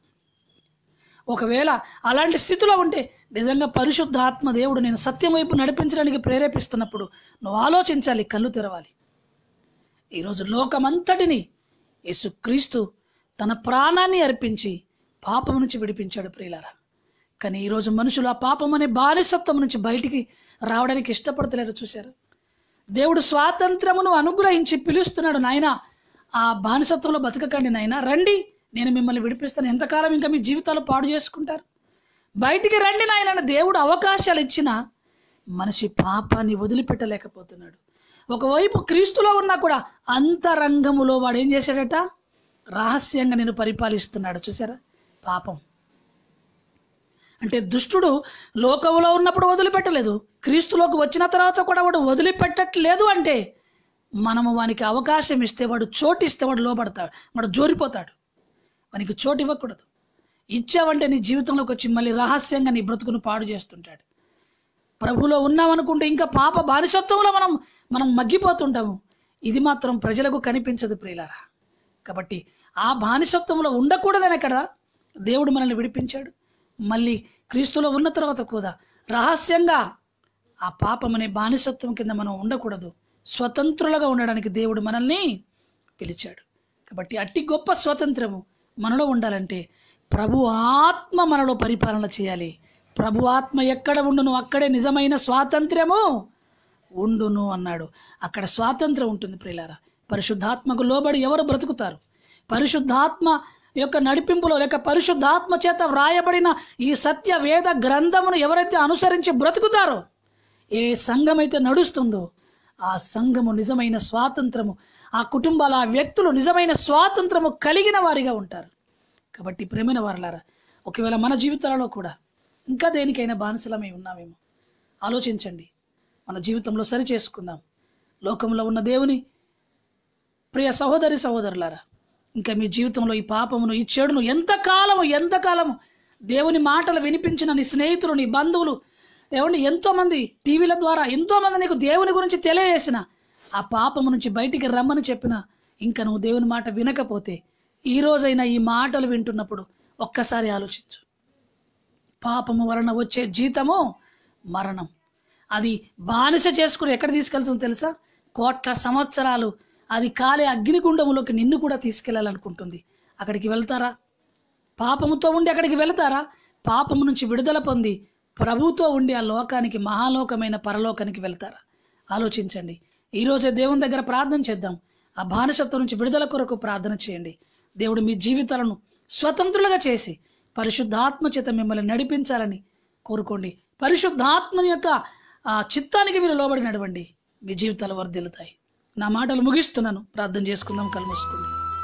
ఒకవేళ అలాంటి స్థితిలో ఉంటే నిజంగా పరిశుద్ధ ఆత్మ దేవుడు నేను సత్యం వైపు నడిపించడానికి ప్రేరేపిస్తున్నప్పుడు నువ్వు ఆలోచించాలి కళ్ళు తెరవాలి ఈరోజు లోకమంతటిని యేసుక్రీస్తు తన ప్రాణాన్ని అర్పించి పాపం నుంచి విడిపించాడు ప్రియులారా కానీ ఈరోజు మనుషులు ఆ పాపం అనే బానిసత్వం నుంచి బయటికి రావడానికి ఇష్టపడతలేరు చూశారు దేవుడు స్వాతంత్రమును అనుగ్రహించి పిలుస్తున్నాడు నాయన ఆ బానిసత్వంలో బతకకండి నాయన రండి నేను మిమ్మల్ని విడిపిస్తాను ఎంతకాలం ఇంకా మీ జీవితాలు పాడు చేసుకుంటారు బయటికి రండి నాయన అని దేవుడు అవకాశాలు ఇచ్చిన మనిషి పాపాన్ని వదిలిపెట్టలేకపోతున్నాడు ఒకవైపు క్రీస్తులో ఉన్నా కూడా అంతరంగములో వాడు ఏం చేశాడట రహస్యంగా నేను పరిపాలిస్తున్నాడు చూసారా పాపం అంటే దుష్టుడు లోకంలో ఉన్నప్పుడు వదిలిపెట్టలేదు క్రీస్తులోకి వచ్చిన తర్వాత కూడా వాడు వదిలిపెట్టట్లేదు అంటే మనము వానికి అవకాశం ఇస్తే వాడు చోటు ఇస్తే వాడు లోపడతాడు వాడు జోరిపోతాడు వానికి చోటు ఇవ్వకూడదు ఇచ్చావంటే నీ జీవితంలోకి వచ్చి మళ్ళీ రహస్యంగా నీ బ్రతుకును పాడు చేస్తుంటాడు ప్రభులో ఉన్నామనుకుంటే ఇంకా పాప బానిసత్వంలో మనం మనం మగ్గిపోతుంటాము ఇది మాత్రం ప్రజలకు కనిపించదు ప్రియులారా కాబట్టి ఆ బానిసత్వంలో ఉండకూడదని కదా దేవుడు మనల్ని విడిపించాడు మళ్ళీ క్రీస్తులో ఉన్న తర్వాత కూడా రహస్యంగా ఆ పాపం అనే బానిసత్వం కింద మనం ఉండకూడదు స్వతంత్రులుగా ఉండడానికి దేవుడు మనల్ని పిలిచాడు కాబట్టి అట్టి గొప్ప స్వతంత్రము మనలో ఉండాలంటే ప్రభు ఆత్మ మనలో పరిపాలన చేయాలి ప్రభు ఆత్మ ఎక్కడ ఉండును అక్కడే నిజమైన స్వాతంత్ర్యము ఉండును అన్నాడు అక్కడ స్వాతంత్రం ఉంటుంది ప్రియులారా పరిశుద్ధాత్మకు లోబడి ఎవరు బ్రతుకుతారు పరిశుద్ధాత్మ యొక్క నడిపింపులో లేక పరిశుద్ధాత్మ చేత వ్రాయబడిన ఈ సత్య వేద గ్రంథమును ఎవరైతే అనుసరించి బ్రతుకుతారో ఏ సంఘమైతే నడుస్తుందో ఆ సంఘము నిజమైన స్వాతంత్రము ఆ కుటుంబాల ఆ వ్యక్తులు నిజమైన స్వాతంత్రము కలిగిన వారిగా ఉంటారు కాబట్టి ప్రేమైన వారలారా ఒకవేళ మన జీవితాలలో కూడా ఇంకా దేనికైనా బానిసలమై ఉన్నామేమో ఆలోచించండి మన జీవితంలో సరి చేసుకుందాం లోకంలో ఉన్న దేవుని ప్రియ సహోదరి సహోదరులారా ఇంకా మీ జీవితంలో ఈ పాపమును ఈ చెడును ఎంతకాలము ఎంతకాలము దేవుని మాటలు వినిపించిన నీ స్నేహితులు నీ బంధువులు ఏమండి ఎంతో మంది టీవీల ద్వారా ఎంతో మంది నీకు దేవుని గురించి తెలియజేసిన ఆ పాపము నుంచి బయటికి రమ్మని చెప్పిన ఇంకా నువ్వు దేవుని మాట వినకపోతే ఈ రోజైనా ఈ మాటలు వింటున్నప్పుడు ఒక్కసారి ఆలోచించు పాపము వలన వచ్చే జీతము మరణం అది బానిస చేసుకుని ఎక్కడ తీసుకెళ్తుందో తెలుసా కోట్ల సంవత్సరాలు అది కాలే అగ్నిగుండములోకి నిన్ను కూడా తీసుకెళ్లాలనుకుంటుంది అక్కడికి వెళ్తారా పాపముతో ఉండి అక్కడికి వెళతారా పాపము నుంచి విడుదల పొంది ప్రభుతో ఉండి ఆ లోకానికి మహాలోకమైన పరలోకానికి వెళ్తారా ఆలోచించండి ఈ రోజే దేవుని దగ్గర ప్రార్థన చేద్దాం ఆ బానిసత్వం నుంచి విడుదల కొరకు ప్రార్థన చేయండి దేవుడు మీ జీవితాలను స్వతంత్రులుగా చేసి పరిశుద్ధాత్మ చేత మిమ్మల్ని నడిపించాలని కోరుకోండి పరిశుద్ధాత్మని యొక్క ఆ చిత్తానికి మీరు లోబడి నడవండి మీ జీవితాలు వర్ధిల్లుతాయి నా మాటలు ముగిస్తున్నాను ప్రార్థన చేసుకుందాం కళ్ళు మూసుకోండి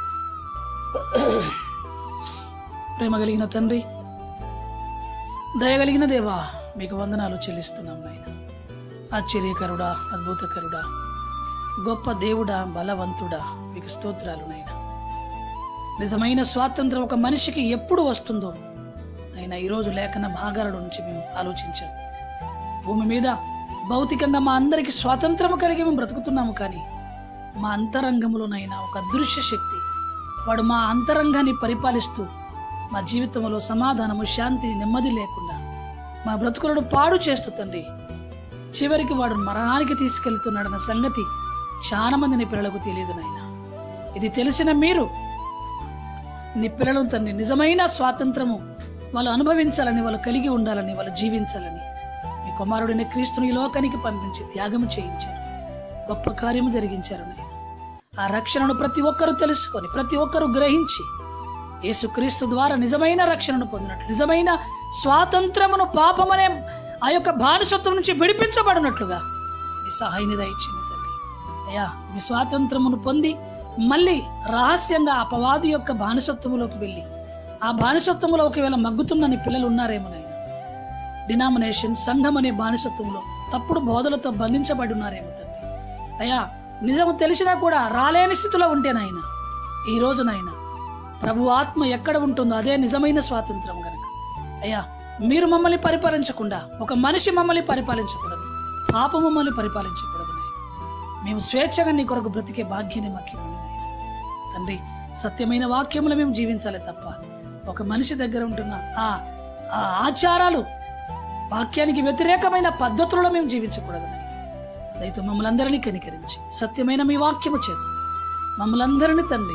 ప్రేమ కలిగిన తండ్రి దయగలిగిన దేవా మీకు వందనాలు చెల్లిస్తున్నాం నాయన ఆశ్చర్యకరుడా అద్భుతకరుడా గొప్ప దేవుడా బలవంతుడా మీకు స్తోత్రాలు నాయన నిజమైన స్వాతంత్రం ఒక మనిషికి ఎప్పుడు వస్తుందో అయినా ఈరోజు లేఖన భాగాల నుంచి మేము ఆలోచించాం భూమి మీద భౌతికంగా మా అందరికి స్వాతంత్రము కలిగి మేము బ్రతుకుతున్నాము కానీ మా అంతరంగంలోనైనా ఒక అదృశ్య శక్తి వాడు మా అంతరంగాన్ని పరిపాలిస్తూ మా జీవితంలో సమాధానము శాంతి నెమ్మది లేకుండా మా బ్రతుకులను పాడు చేస్తూ తండ్రి చివరికి వాడు మరణానికి తీసుకెళ్తున్నాడన్న సంగతి చాలా మంది నీ పిల్లలకు తెలియదు నాయన ఇది తెలిసిన మీరు నీ పిల్లలను తండ్రి నిజమైన స్వాతంత్రము వాళ్ళు అనుభవించాలని వాళ్ళు కలిగి ఉండాలని వాళ్ళు జీవించాలని మీ కుమారుడైన క్రీస్తుని ఈ లోకానికి పంపించి త్యాగం చేయించారు గొప్ప కార్యము జరిగించారు నాయన ఆ రక్షణను ప్రతి ఒక్కరూ తెలుసుకొని ప్రతి ఒక్కరూ గ్రహించి యేసుక్రీస్తు ద్వారా నిజమైన రక్షణను పొందినట్లు నిజమైన స్వాతంత్రమును పాపమనే ఆ యొక్క బానిసత్వం నుంచి విడిపించబడినట్లుగా మీ సహాయాన్ని దయచింది తల్లి అయ్యా మీ స్వాతంత్రమును పొంది మళ్ళీ రహస్యంగా అపవాది యొక్క బానిసత్వములోకి వెళ్ళి ఆ బానిసత్వములో ఒకవేళ మగ్గుతున్న నీ పిల్లలు ఉన్నారేమో నాయన డినామినేషన్ సంఘం అనే బానిసత్వంలో తప్పుడు బోధలతో బంధించబడి ఉన్నారేమో తండ్రి అయ్యా నిజము తెలిసినా కూడా రాలేని స్థితిలో ఉంటేనాయన ఈ రోజు నాయన ప్రభు ఆత్మ ఎక్కడ ఉంటుందో అదే నిజమైన స్వాతంత్రం గనక అయ్యా మీరు మమ్మల్ని పరిపాలించకుండా ఒక మనిషి మమ్మల్ని పరిపాలించకూడదు పాప మమ్మల్ని పరిపాలించకూడదు నాయన మేము స్వేచ్ఛగా నీ కొరకు బ్రతికే భాగ్యాన్ని మాకు ఇవ్వండి నాయన తండ్రి సత్యమైన వాక్యములు మేము జీవించాలి తప్ప ఒక మనిషి దగ్గర ఉంటున్న ఆ ఆ ఆచారాలు వాక్యానికి వ్యతిరేకమైన పద్ధతులలో మేము జీవించకూడదు నాయన దయతో మమ్మల్ని అందరినీ కనికరించి సత్యమైన మీ వాక్యము చేత మమ్మల్ని అందరినీ తండ్రి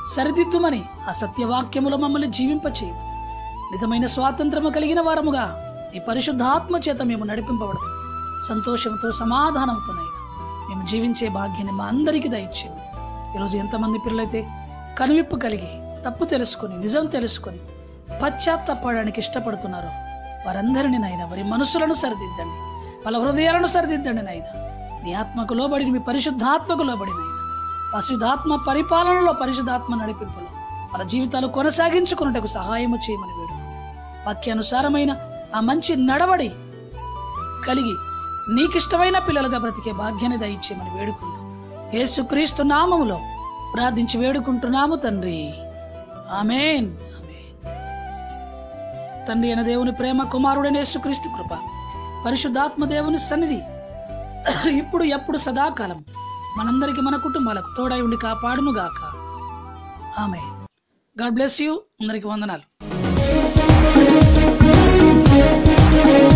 సరిదిద్దుమని ఆ సత్యవాక్యములో మమ్మల్ని జీవింపచేయమని నిజమైన స్వాతంత్రము కలిగిన వారముగా ఈ పరిశుద్ధాత్మ చేత మేము నడిపింపబడతాం సంతోషంతో సమాధానంతోనైనా మేము జీవించే భాగ్యాన్ని మా అందరికీ దయచేయండి ఈరోజు ఎంతమంది పిల్లలైతే కనువిప్పు కలిగి తప్పు తెలుసుకొని నిజం తెలుసుకొని పశ్చాత్తాపడడానికి ఇష్టపడుతున్నారో వారందరినీ నాయన వారి మనసులను సరిదిద్దండి వాళ్ళ హృదయాలను సరిదిద్దండి నాయన నీ ఆత్మకు లోబడి మీ పరిశుద్ధాత్మకు లోబడి నాయన పరిశుద్ధాత్మ పరిపాలనలో పరిశుద్ధాత్మ నడిపింపులో వాళ్ళ జీవితాలు కొనసాగించుకున్నటకు సహాయము చేయమని వేడు వాక్యానుసారమైన ఆ మంచి నడవడి కలిగి నీకిష్టమైన పిల్లలుగా బ్రతికే భాగ్యాన్ని దయచేయమని వేడుకుంటూ యేసుక్రీస్తు నామములో ప్రార్థించి వేడుకుంటున్నాము తండ్రి ఆమెన్ ఆమేన్. తండ్రి అయిన దేవుని ప్రేమ కుమారుడైన యేసుక్రీస్తు కృప పరిశుద్ధాత్మ దేవుని సన్నిధి ఇప్పుడు ఎప్పుడు సదాకాలం మనందరికి మన కుటుంబాలకు తోడై ఉండి కాపాడును గాక ఆమె గాడ్ బ్లెస్ యూ అందరికి వందనాలు